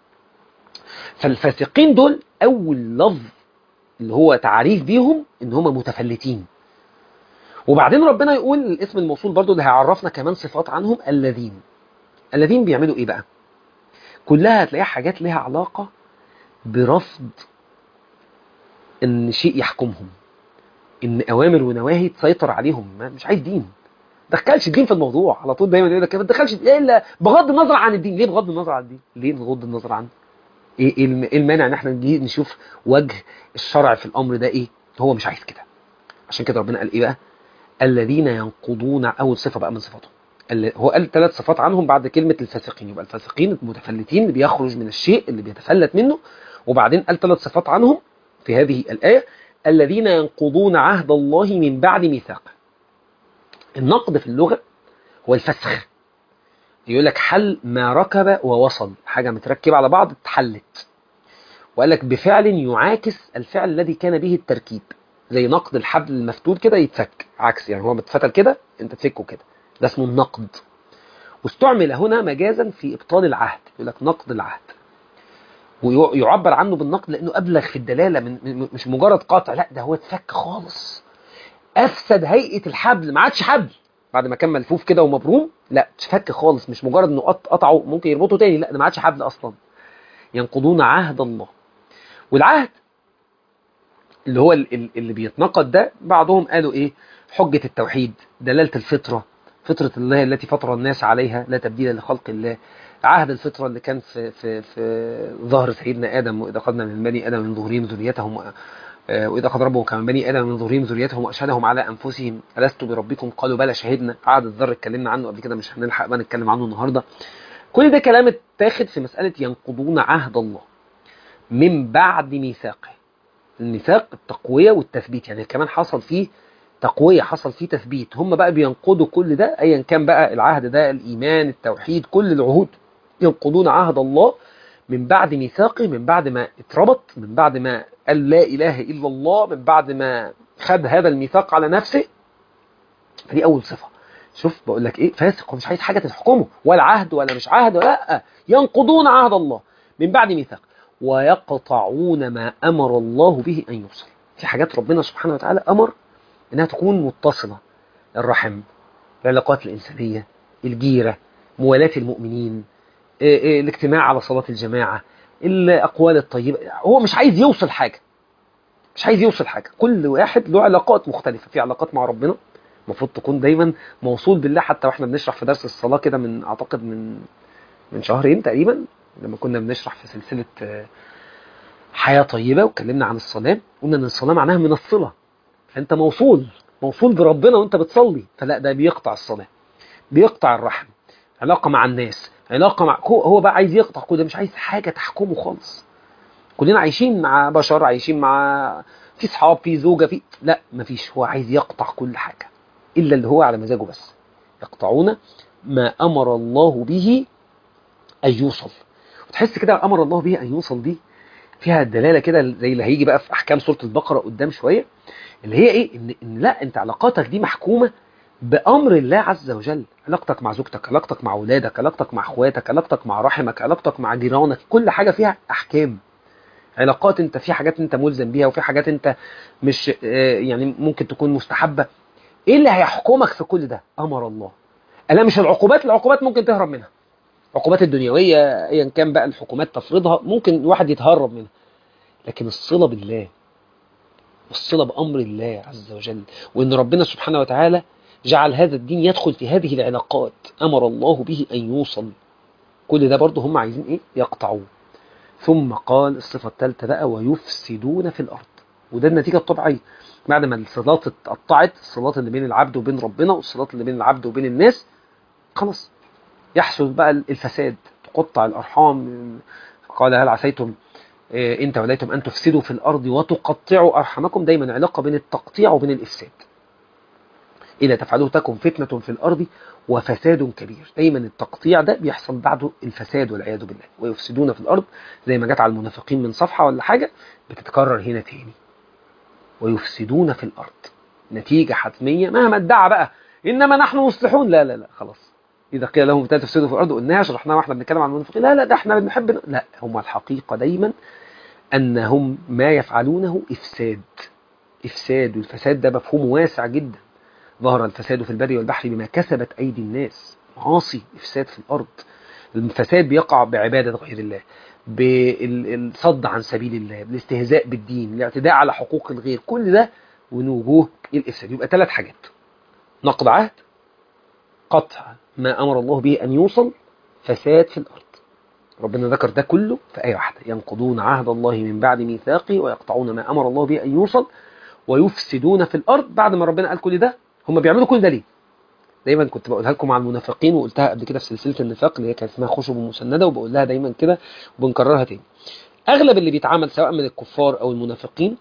فالفاسقين دول اول لفظ اللي هو تعريف بيهم ان هم متفلتين وبعدين ربنا يقول الاسم الموصول برضو اللي هيعرفنا كمان صفات عنهم الذين الذين بيعملوا ايه بقى كلها هتلاقيها حاجات لها علاقة برفض ان شيء يحكمهم ان اوامر ونواهي تسيطر عليهم ما مش عايز دين دخلش الدين في الموضوع على طول دايما يقول لك ما تدخلش الا بغض النظر عن الدين ليه بغض النظر عن الدين ليه بغض النظر عنه ايه إيه الم- إيه المانع ان احنا نجي نشوف وجه الشرع في الامر ده ايه هو مش عايز كده عشان كده ربنا قال ايه بقى الذين ينقضون اول صفه بقى من صفاتهم ال- هو قال ثلاث صفات عنهم بعد كلمه الفاسقين يبقى الفاسقين المتفلتين اللي بيخرج من الشيء اللي بيتفلت منه وبعدين قال ثلاث صفات عنهم في هذه الايه الذين ينقضون عهد الله من بعد ميثاقه النقد في اللغه هو الفسخ يقول لك حل ما ركب ووصل حاجه متركبه على بعض اتحلت وقال لك بفعل يعاكس الفعل الذي كان به التركيب زي نقد الحبل المفتول كده يتفك عكس يعني هو متفتل كده انت تفكه كده ده اسمه النقد واستعمل هنا مجازا في ابطال العهد يقول لك نقد العهد ويعبر عنه بالنقد لانه ابلغ في الدلاله من من- مش مجرد قطع لا ده هو اتفك خالص افسد هيئه الحبل ما عادش حبل بعد ما كان ملفوف كده ومبروم لا اتفك خالص مش مجرد انه قط- قطعه ممكن يربطه تاني لا ده ما عادش حبل اصلا ينقضون عهد الله والعهد اللي هو ال- ال- اللي بيتنقض ده بعضهم قالوا ايه حجة التوحيد دلالة الفطرة فطرة الله التي فطر الناس عليها لا تبديل لخلق الله عهد الفطرة اللي كان في في في ظهر سيدنا آدم وإذا أخذنا من بني آدم من ظهورهم ذريتهم آه، وإذا أخذ ربهم من بني آدم من ظهورهم ذريتهم وأشهدهم على أنفسهم ألست بربكم قالوا بلى شهدنا عهد الذر اتكلمنا عنه قبل كده مش هنلحق بقى نتكلم عنه النهاردة كل ده كلام اتاخد في مسألة ينقضون عهد الله من بعد ميثاقه الميثاق التقوية والتثبيت يعني كمان حصل فيه تقوية حصل فيه تثبيت هم بقى بينقضوا كل ده ايا كان بقى العهد ده الايمان التوحيد كل العهود ينقضون عهد الله من بعد ميثاقه من بعد ما اتربط من بعد ما قال لا اله الا الله من بعد ما خد هذا الميثاق على نفسه فدي اول صفة شوف بقول لك ايه فاسق ومش عايز حاجة تحكمه ولا عهد ولا مش عهد ولا لا ينقضون عهد الله من بعد ميثاق ويقطعون ما امر الله به ان يوصل في حاجات ربنا سبحانه وتعالى امر انها تكون متصله الرحم العلاقات الانسانيه الجيره موالاه المؤمنين إيه إيه الاجتماع على صلاه الجماعه الاقوال الطيبه هو مش عايز يوصل حاجه مش عايز يوصل حاجه كل واحد له علاقات مختلفه في علاقات مع ربنا المفروض تكون دايما موصول بالله حتى واحنا بنشرح في درس الصلاه كده من اعتقد من من شهرين تقريبا لما كنا بنشرح في سلسله آه، حياه طيبه واتكلمنا عن الصلاه قلنا ان الصلاه معناها من الصله فانت موصول موصول بربنا وانت بتصلي فلا ده بيقطع الصلاه بيقطع الرحم علاقه مع الناس علاقه مع هو هو بقى عايز يقطع كل ده مش عايز حاجه تحكمه خالص كلنا عايشين مع بشر عايشين مع في صحاب في زوجه في لا مفيش هو عايز يقطع كل حاجه الا اللي هو على مزاجه بس يقطعون ما امر الله به ان يوصل وتحس كده امر الله به ان يوصل دي فيها دلاله كده زي اللي هيجي بقى في احكام سوره البقره قدام شويه اللي هي ايه ان, إن لا انت علاقاتك دي محكومه بامر الله عز وجل علاقتك مع زوجتك علاقتك مع اولادك علاقتك مع اخواتك علاقتك مع رحمك علاقتك مع جيرانك كل حاجه فيها احكام علاقات انت في حاجات انت ملزم بيها وفي حاجات انت مش آه، يعني ممكن تكون مستحبه ايه اللي هيحكمك في كل ده امر الله الا مش العقوبات العقوبات ممكن تهرب منها العقوبات الدنيويه ايا كان بقى الحكومات تفرضها ممكن الواحد يتهرب منها لكن الصله بالله الصله بامر الله عز وجل وان ربنا سبحانه وتعالى جعل هذا الدين يدخل في هذه العلاقات امر الله به ان يوصل كل ده برضه هم عايزين ايه يقطعوه ثم قال الصفه الثالثه بقى ويفسدون في الارض وده النتيجه الطبيعيه بعد ما الصلات اتقطعت الصلات اللي بين العبد وبين ربنا والصلات اللي بين العبد وبين الناس خلاص يحصل بقى الفساد تقطع الارحام قال هل عسيتم إيه، ان توليتم ان تفسدوا في الارض وتقطعوا ارحامكم دايما علاقه بين التقطيع وبين الافساد إذا تفعلوه تكن فتنة في الأرض وفساد كبير دايما التقطيع ده بيحصل بعده الفساد والعياذ بالله ويفسدون في الأرض زي ما جت على المنافقين من صفحة ولا حاجة بتتكرر هنا تاني ويفسدون في الأرض نتيجة حتمية مهما ادعى بقى إنما نحن مصلحون لا لا لا خلاص إذا قيل لهم لا تفسدوا في الأرض قلناها شرحناها واحنا بنتكلم عن المنافقين لا لا ده احنا بنحب لا هم الحقيقة دايما أنهم ما يفعلونه إفساد إفساد والفساد ده مفهوم واسع جدا ظهر الفساد في البر والبحر بما كسبت أيدي الناس معاصي إفساد في الأرض الفساد بيقع بعبادة غير الله بالصد عن سبيل الله بالاستهزاء بالدين الاعتداء على حقوق الغير كل ده من وجوه الإفساد يبقى ثلاث حاجات نقض عهد قطع ما أمر الله به أن يوصل فساد في الأرض ربنا ذكر ده كله في آية واحدة ينقضون عهد الله من بعد ميثاقه ويقطعون ما أمر الله به أن يوصل ويفسدون في الأرض بعد ما ربنا قال كل ده هم بيعملوا كل ده ليه؟ دايما كنت بقولها لكم على المنافقين وقلتها قبل كده في سلسله النفاق اللي هي كانت اسمها خشب مسنده وبقول لها دايما كده وبنكررها تاني. اغلب اللي بيتعامل سواء من الكفار او المنافقين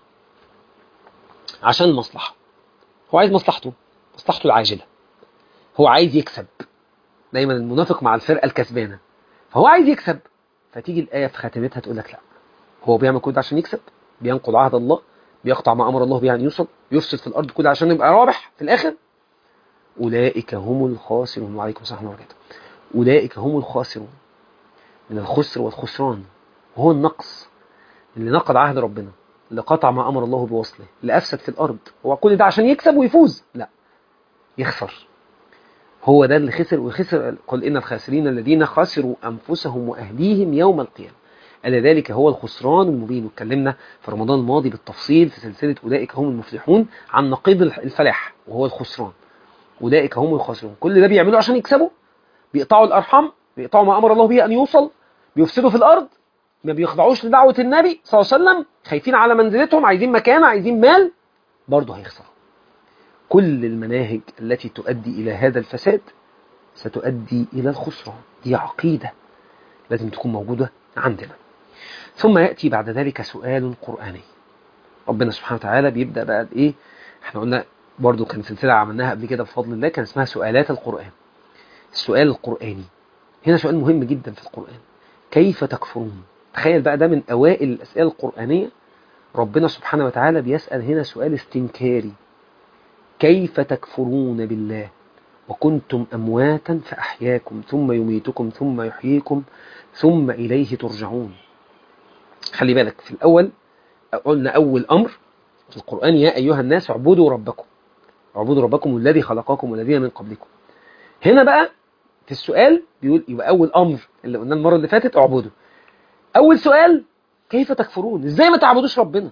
عشان المصلحه. هو عايز مصلحته، مصلحته العاجله. هو عايز يكسب. دايما المنافق مع الفرقه الكسبانه. فهو عايز يكسب. فتيجي الايه في خاتمتها تقول لك لا. هو بيعمل كل ده عشان يكسب، بينقض عهد الله، بيقطع ما امر الله به ان يوصل يفسد في الارض كله عشان يبقى رابح في الاخر اولئك هم الخاسرون وعليكم السلام ورحمه الله اولئك هم الخاسرون من الخسر والخسران وهو النقص اللي نقض عهد ربنا اللي قطع ما امر الله بوصله اللي افسد في الارض هو كل ده عشان يكسب ويفوز لا يخسر هو ده اللي خسر وخسر قل ان الخاسرين الذين خسروا انفسهم واهليهم يوم القيامه ألا ذلك هو الخسران المبين واتكلمنا في رمضان الماضي بالتفصيل في سلسلة أولئك هم المفلحون عن نقيض الفلاح وهو الخسران أولئك هم الخاسرون كل ده بيعملوا عشان يكسبوا بيقطعوا الأرحام بيقطعوا ما أمر الله به أن يوصل بيفسدوا في الأرض ما بيخضعوش لدعوة النبي صلى الله عليه وسلم خايفين على منزلتهم عايزين مكانة عايزين مال برضه هيخسروا كل المناهج التي تؤدي إلى هذا الفساد ستؤدي إلى الخسران دي عقيدة لازم تكون موجودة عندنا ثم يأتي بعد ذلك سؤال قرآني ربنا سبحانه وتعالى بيبدأ بقى بإيه احنا قلنا برضو كان سلسلة عملناها قبل كده بفضل الله كان اسمها سؤالات القرآن السؤال القرآني هنا سؤال مهم جدا في القرآن كيف تكفرون تخيل بقى ده من أوائل الأسئلة القرآنية ربنا سبحانه وتعالى بيسأل هنا سؤال استنكاري كيف تكفرون بالله وكنتم أمواتا فأحياكم ثم يميتكم ثم يحييكم ثم إليه ترجعون خلي بالك في الأول قلنا أول أمر في القرآن يا أيها الناس اعبدوا ربكم اعبدوا ربكم الذي خلقكم والذين من قبلكم هنا بقى في السؤال بيقول يبقى أول أمر اللي قلنا المرة اللي فاتت اعبدوا أول سؤال كيف تكفرون إزاي ما تعبدوش ربنا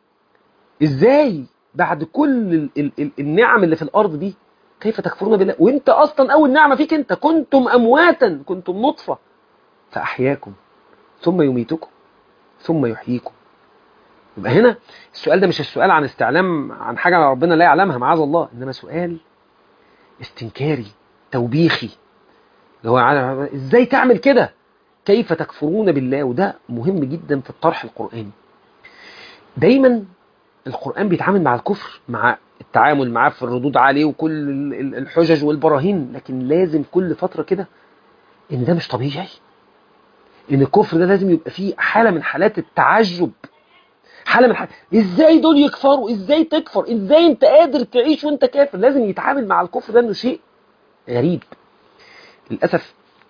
إزاي بعد كل ال ال ال النعم اللي في الأرض دي كيف تكفرون بالله وانت أصلا أول نعمة فيك انت كنتم أمواتا كنتم نطفة فأحياكم ثم يميتكم ثم يحييكم يبقى هنا السؤال ده مش السؤال عن استعلام عن حاجة ربنا لا يعلمها معاذ الله إنما سؤال استنكاري توبيخي اللي هو على ازاي تعمل كده كيف تكفرون بالله وده مهم جدا في الطرح القرآني دايما القرآن بيتعامل مع الكفر مع التعامل معاه في الردود عليه وكل الحجج والبراهين لكن لازم كل فترة كده ان ده مش طبيعي ان الكفر ده لازم يبقى فيه حالة من حالات التعجب حالة من حالات ازاي دول يكفروا ازاي تكفر ازاي انت قادر تعيش وانت كافر لازم يتعامل مع الكفر ده انه شيء غريب للأسف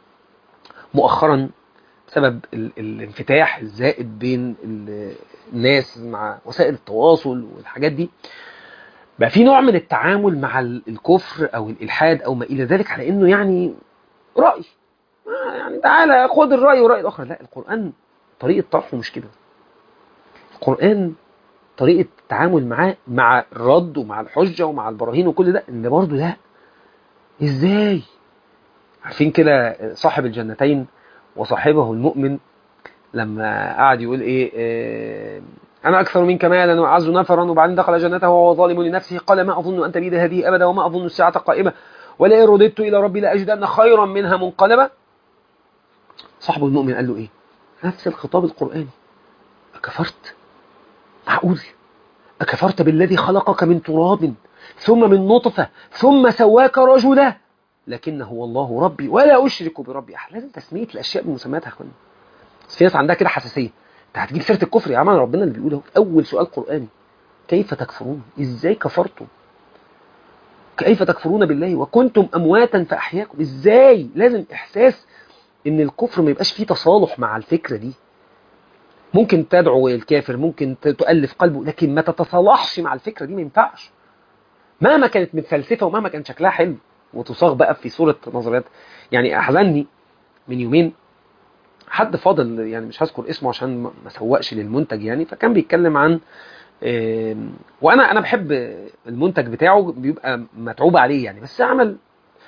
مؤخرا بسبب ال الانفتاح الزائد بين الناس مع وسائل التواصل والحاجات دي بقى في نوع من التعامل مع الكفر او الالحاد او ما الى ذلك على انه يعني راي يعني تعالى خد الراي والراي الاخر لا القران طريقه طرحه مش كده القران طريقه التعامل معاه مع الرد ومع الحجه ومع البراهين وكل ده ان برضه لا ازاي عارفين كده صاحب الجنتين وصاحبه المؤمن لما قعد يقول ايه, إيه انا اكثر منك مالا واعز نفرا وبعدين دخل جنته وهو ظالم لنفسه قال ما اظن ان تبيد هذه ابدا وما اظن الساعه قائمه ولئن رددت الى ربي لاجدن خيرا منها منقلبا صاحبه المؤمن قال له ايه نفس الخطاب القراني اكفرت معقول اكفرت بالذي خلقك من تراب ثم من نطفه ثم سواك رجلا لكنه هو الله ربي ولا اشرك بربي احد لازم تسميه الاشياء بمسمياتها يا اخوانا بس في ناس عندها كده حساسيه انت هتجيب سيره الكفر يا عم ربنا اللي بيقوله اول سؤال قراني كيف تكفرون ازاي كفرتم كيف تكفرون بالله وكنتم امواتا فاحياكم ازاي لازم احساس ان الكفر ما يبقاش فيه تصالح مع الفكره دي ممكن تدعو الكافر ممكن تؤلف قلبه لكن ما تتصالحش مع الفكره دي ما ينفعش مهما كانت متفلسفه ومهما كان شكلها حلو وتصاغ بقى في صورة نظريات يعني أحزنني من يومين حد فاضل يعني مش هذكر اسمه عشان ما سوقش للمنتج يعني فكان بيتكلم عن وانا انا بحب المنتج بتاعه بيبقى متعوب عليه يعني بس عمل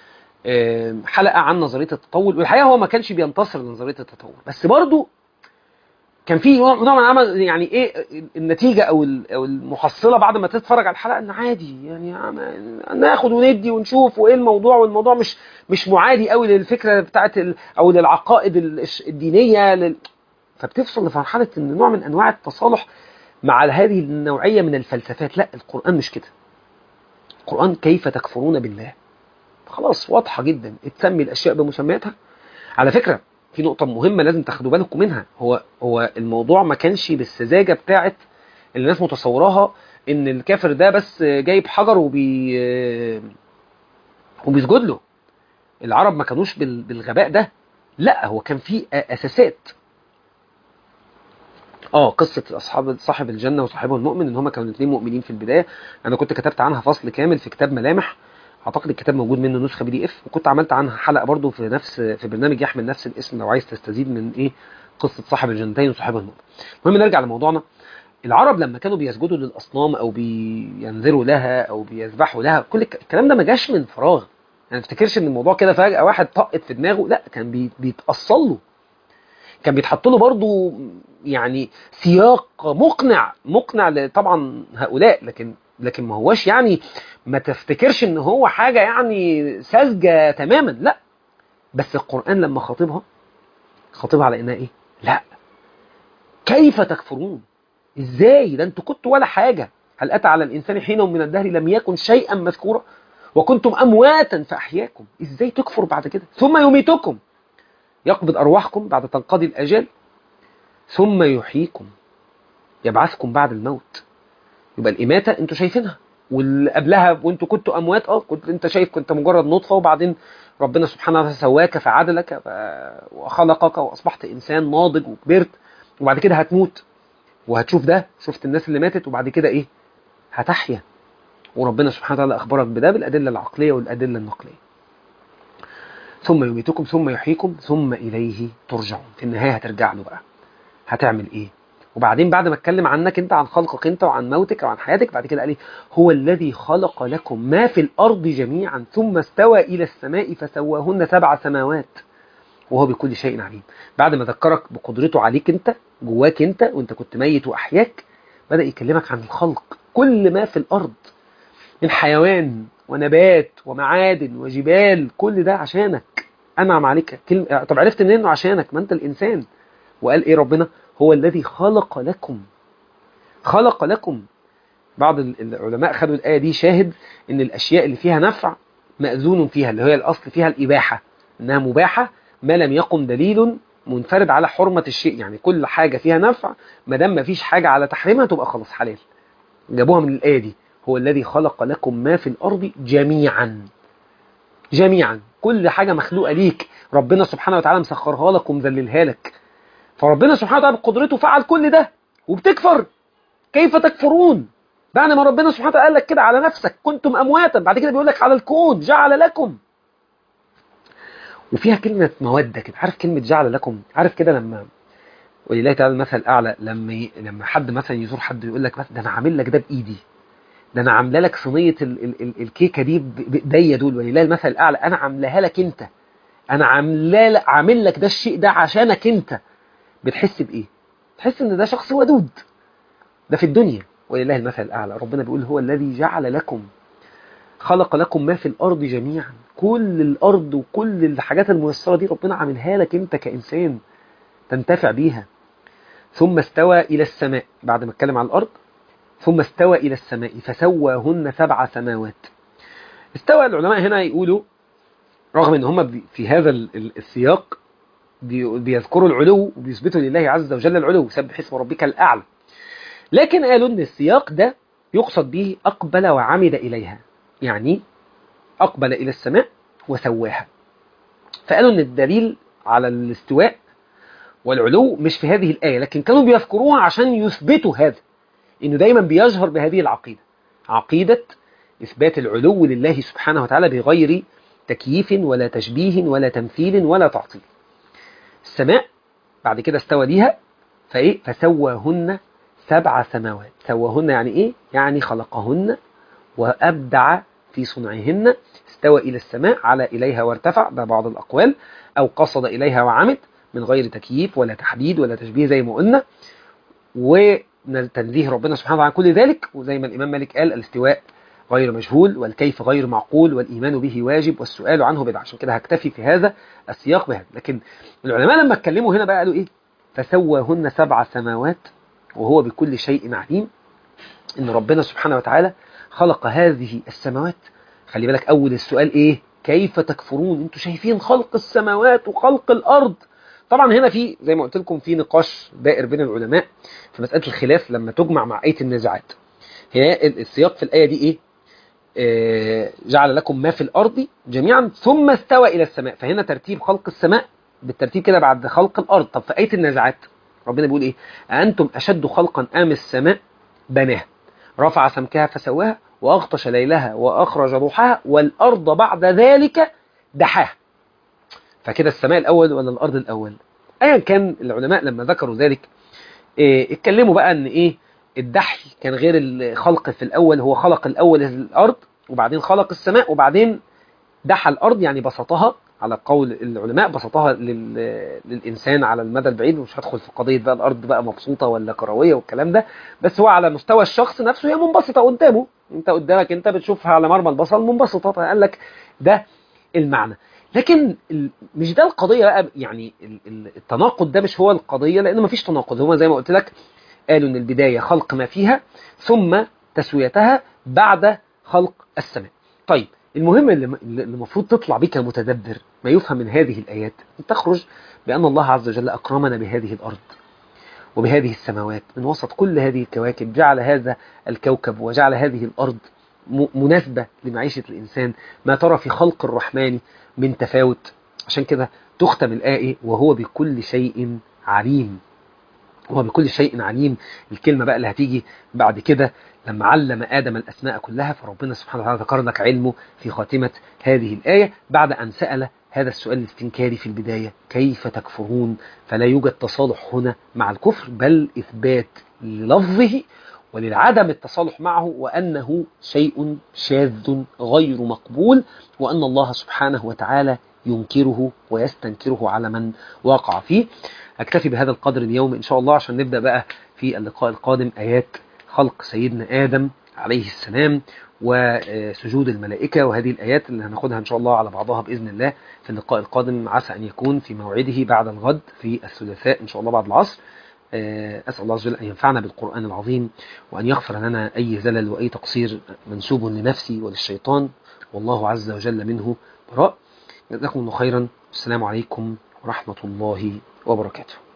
حلقه عن نظريه التطور والحقيقه هو ما كانش بينتصر لنظريه التطور بس برضه كان في نوع من عمل يعني ايه النتيجه او او المحصله بعد ما تتفرج على الحلقه ان عادي يعني ناخد وندي ونشوف وايه الموضوع والموضوع مش مش معادي قوي للفكره بتاعت او للعقائد الدينيه لل... فبتفصل لمرحله ان نوع من انواع التصالح مع هذه النوعيه من الفلسفات لا القران مش كده القران كيف تكفرون بالله خلاص واضحه جدا تسمي الاشياء بمسمياتها على فكره في نقطة مهمة لازم تاخدوا بالكم منها هو هو الموضوع ما كانش بالسذاجة بتاعت اللي الناس متصوراها ان الكافر ده بس جايب حجر وبي وبيسجد له العرب ما كانوش بالغباء ده لا هو كان في اساسات اه قصة اصحاب صاحب الجنة وصاحبه المؤمن ان هما كانوا الاثنين مؤمنين في البداية انا كنت كتبت عنها فصل كامل في كتاب ملامح اعتقد الكتاب موجود منه نسخه بي دي اف وكنت عملت عنها حلقه برضو في نفس في برنامج يحمل نفس الاسم لو عايز تستزيد من ايه قصه صاحب الجنتين وصاحب المؤمن المهم نرجع لموضوعنا العرب لما كانوا بيسجدوا للاصنام او بينذروا لها او بيذبحوا لها كل الكلام ده ما جاش من فراغ يعني ما تفتكرش ان الموضوع كده فجاه واحد طقت في دماغه لا كان بي بيتاصل له كان بيتحط له برضه يعني سياق مقنع مقنع طبعا هؤلاء لكن لكن ما هوش يعني ما تفتكرش ان هو حاجة يعني ساذجة تماما لا بس القرآن لما خاطبها خاطبها على انها ايه لا كيف تكفرون ازاي ده انتوا كنتوا ولا حاجة هل اتى على الانسان حين من الدهر لم يكن شيئا مذكورا وكنتم امواتا فاحياكم ازاي تكفر بعد كده ثم يميتكم يقبض ارواحكم بعد تنقضي الاجال ثم يحييكم يبعثكم بعد الموت يبقى الإماتة انتوا شايفينها واللي قبلها وانتوا كنتوا أموات اه كنت انت شايف كنت مجرد نطفة وبعدين ربنا سبحانه وتعالى سواك فعدلك وخلقك وأصبحت إنسان ناضج وكبرت وبعد كده هتموت وهتشوف ده شفت الناس اللي ماتت وبعد كده إيه هتحيا وربنا سبحانه وتعالى أخبرك بده بالأدلة العقلية والأدلة النقلية ثم يميتكم ثم يحييكم ثم إليه ترجعون في النهاية هترجع له بقى هتعمل إيه وبعدين بعد ما اتكلم عنك انت عن خلقك انت وعن موتك وعن حياتك بعد كده قال ايه هو الذي خلق لكم ما في الارض جميعا ثم استوى الى السماء فسواهن سبع سماوات وهو بكل شيء عليم بعد ما ذكرك بقدرته عليك انت جواك انت وانت كنت ميت واحياك بدأ يكلمك عن الخلق كل ما في الأرض من حيوان ونبات ومعادن وجبال كل ده عشانك أنعم عليك كلمة طب عرفت منين إنه عشانك ما أنت الإنسان وقال إيه ربنا هو الذي خلق لكم خلق لكم بعض العلماء خدوا الآية دي شاهد إن الأشياء اللي فيها نفع مأذون فيها اللي هي الأصل فيها الإباحة إنها مباحة ما لم يقم دليل منفرد على حرمة الشيء يعني كل حاجة فيها نفع ما دام ما فيش حاجة على تحريمها تبقى خلاص حلال جابوها من الآية دي هو الذي خلق لكم ما في الأرض جميعا جميعا كل حاجة مخلوقة ليك ربنا سبحانه وتعالى مسخرها لك ومذللها لك فربنا سبحانه وتعالى بقدرته فعل كل ده وبتكفر كيف تكفرون بعد ما ربنا سبحانه وتعالى قال لك كده على نفسك كنتم أمواتا بعد كده بيقول لك على الكون جعل لكم وفيها كلمة مودة كده عارف كلمة جعل لكم عارف كده لما ولله تعالى المثل الأعلى لما ي... لما حد مثلا يزور حد ويقول لك ده أنا عامل لك ده بإيدي ده أنا عامله لك صينية ال... ال... ال... الكيكة دي بإيديا دول ولله المثل الأعلى أنا عاملاها لك أنت أنا عامله عامل لك ده الشيء ده عشانك أنت بتحس بإيه؟ تحس إن ده شخص ودود ده في الدنيا ولله المثل الأعلى ربنا بيقول هو الذي جعل لكم خلق لكم ما في الأرض جميعا كل الأرض وكل الحاجات الميسرة دي ربنا عاملها لك أنت كإنسان تنتفع بيها ثم استوى إلى السماء بعد ما اتكلم عن الأرض ثم استوى إلى السماء فسواهن سبع سماوات استوى العلماء هنا يقولوا رغم ان هم في هذا السياق بيذكروا العلو وبيثبتوا لله عز وجل العلو سبح اسم ربك الأعلى لكن قالوا ان السياق ده يقصد به أقبل وعمد إليها يعني أقبل إلى السماء وسواها فقالوا ان الدليل على الاستواء والعلو مش في هذه الآية لكن كانوا بيذكروها عشان يثبتوا هذا إنه دايما بيجهر بهذه العقيدة عقيدة إثبات العلو لله سبحانه وتعالى بغير تكييف ولا تشبيه ولا تمثيل ولا تعطيل السماء بعد كده استوى ليها فإيه فسواهن سبع سماوات سواهن يعني إيه يعني خلقهن وأبدع في صنعهن استوى إلى السماء على إليها وارتفع ده بعض الأقوال أو قصد إليها وعمد من غير تكييف ولا تحديد ولا تشبيه زي ما قلنا وتنزيه ربنا سبحانه وتعالى عن كل ذلك وزي ما الإمام مالك قال الاستواء غير مجهول والكيف غير معقول والإيمان به واجب والسؤال عنه بدعة عشان كده هكتفي في هذا السياق بهذا لكن العلماء لما اتكلموا هنا بقى قالوا إيه فسواهن سبع سماوات وهو بكل شيء عليم إن ربنا سبحانه وتعالى خلق هذه السماوات خلي بالك أول السؤال إيه كيف تكفرون انتوا شايفين خلق السماوات وخلق الأرض طبعا هنا في زي ما قلت لكم في نقاش دائر بين العلماء في مسألة الخلاف لما تجمع مع آية النازعات هي السياق في الآية دي إيه آه جعل لكم ما في الأرض جميعا ثم استوى إلى السماء فهنا ترتيب خلق السماء بالترتيب كده بعد خلق الأرض طب في آية النازعات ربنا بيقول إيه أنتم أشد خلقا أم السماء بناها رفع سمكها فسواها وأغطش ليلها وأخرج ضحاها والأرض بعد ذلك دحاها فكده السماء الأول ولا الأرض الأول أيا كان العلماء لما ذكروا ذلك إيه اتكلموا بقى أن إيه الدحي كان غير الخلق في الأول هو خلق الأول الأرض وبعدين خلق السماء وبعدين دحى الأرض يعني بسطها على قول العلماء بسطها لل... للإنسان على المدى البعيد مش هدخل في قضية بقى الأرض بقى مبسوطة ولا كروية والكلام ده بس هو على مستوى الشخص نفسه هي منبسطة قدامه انت قدامك انت بتشوفها على مرمى البصر منبسطة فقال لك ده المعنى لكن مش ده القضية بقى يعني التناقض ده مش هو القضية لأنه مفيش تناقض هو زي ما قلت لك قالوا ان البداية خلق ما فيها ثم تسويتها بعد خلق السماء طيب المهم اللي المفروض تطلع بك المتدبر ما يفهم من هذه الآيات أن تخرج بأن الله عز وجل أكرمنا بهذه الأرض وبهذه السماوات من وسط كل هذه الكواكب جعل هذا الكوكب وجعل هذه الأرض مناسبة لمعيشة الإنسان ما ترى في خلق الرحمن من تفاوت عشان كده تختم الآية وهو بكل شيء عليم هو بكل شيء عليم الكلمة بقى اللي هتيجي بعد كده لما علم آدم الأسماء كلها فربنا سبحانه وتعالى ذكر لك علمه في خاتمة هذه الآية بعد أن سأل هذا السؤال الاستنكاري في البداية كيف تكفرون فلا يوجد تصالح هنا مع الكفر بل إثبات للفظه وللعدم التصالح معه وأنه شيء شاذ غير مقبول وأن الله سبحانه وتعالى ينكره ويستنكره على من وقع فيه أكتفي بهذا القدر اليوم إن شاء الله عشان نبدأ بقى في اللقاء القادم آيات خلق سيدنا آدم عليه السلام وسجود الملائكة وهذه الآيات اللي هناخدها إن شاء الله على بعضها بإذن الله في اللقاء القادم عسى أن يكون في موعده بعد الغد في الثلاثاء إن شاء الله بعد العصر أسأل الله عز وجل أن ينفعنا بالقرآن العظيم وأن يغفر لنا أي زلل وأي تقصير منسوب لنفسي وللشيطان والله عز وجل منه براء جزاكم الله خيرا السلام عليكم ورحمة الله وبركاته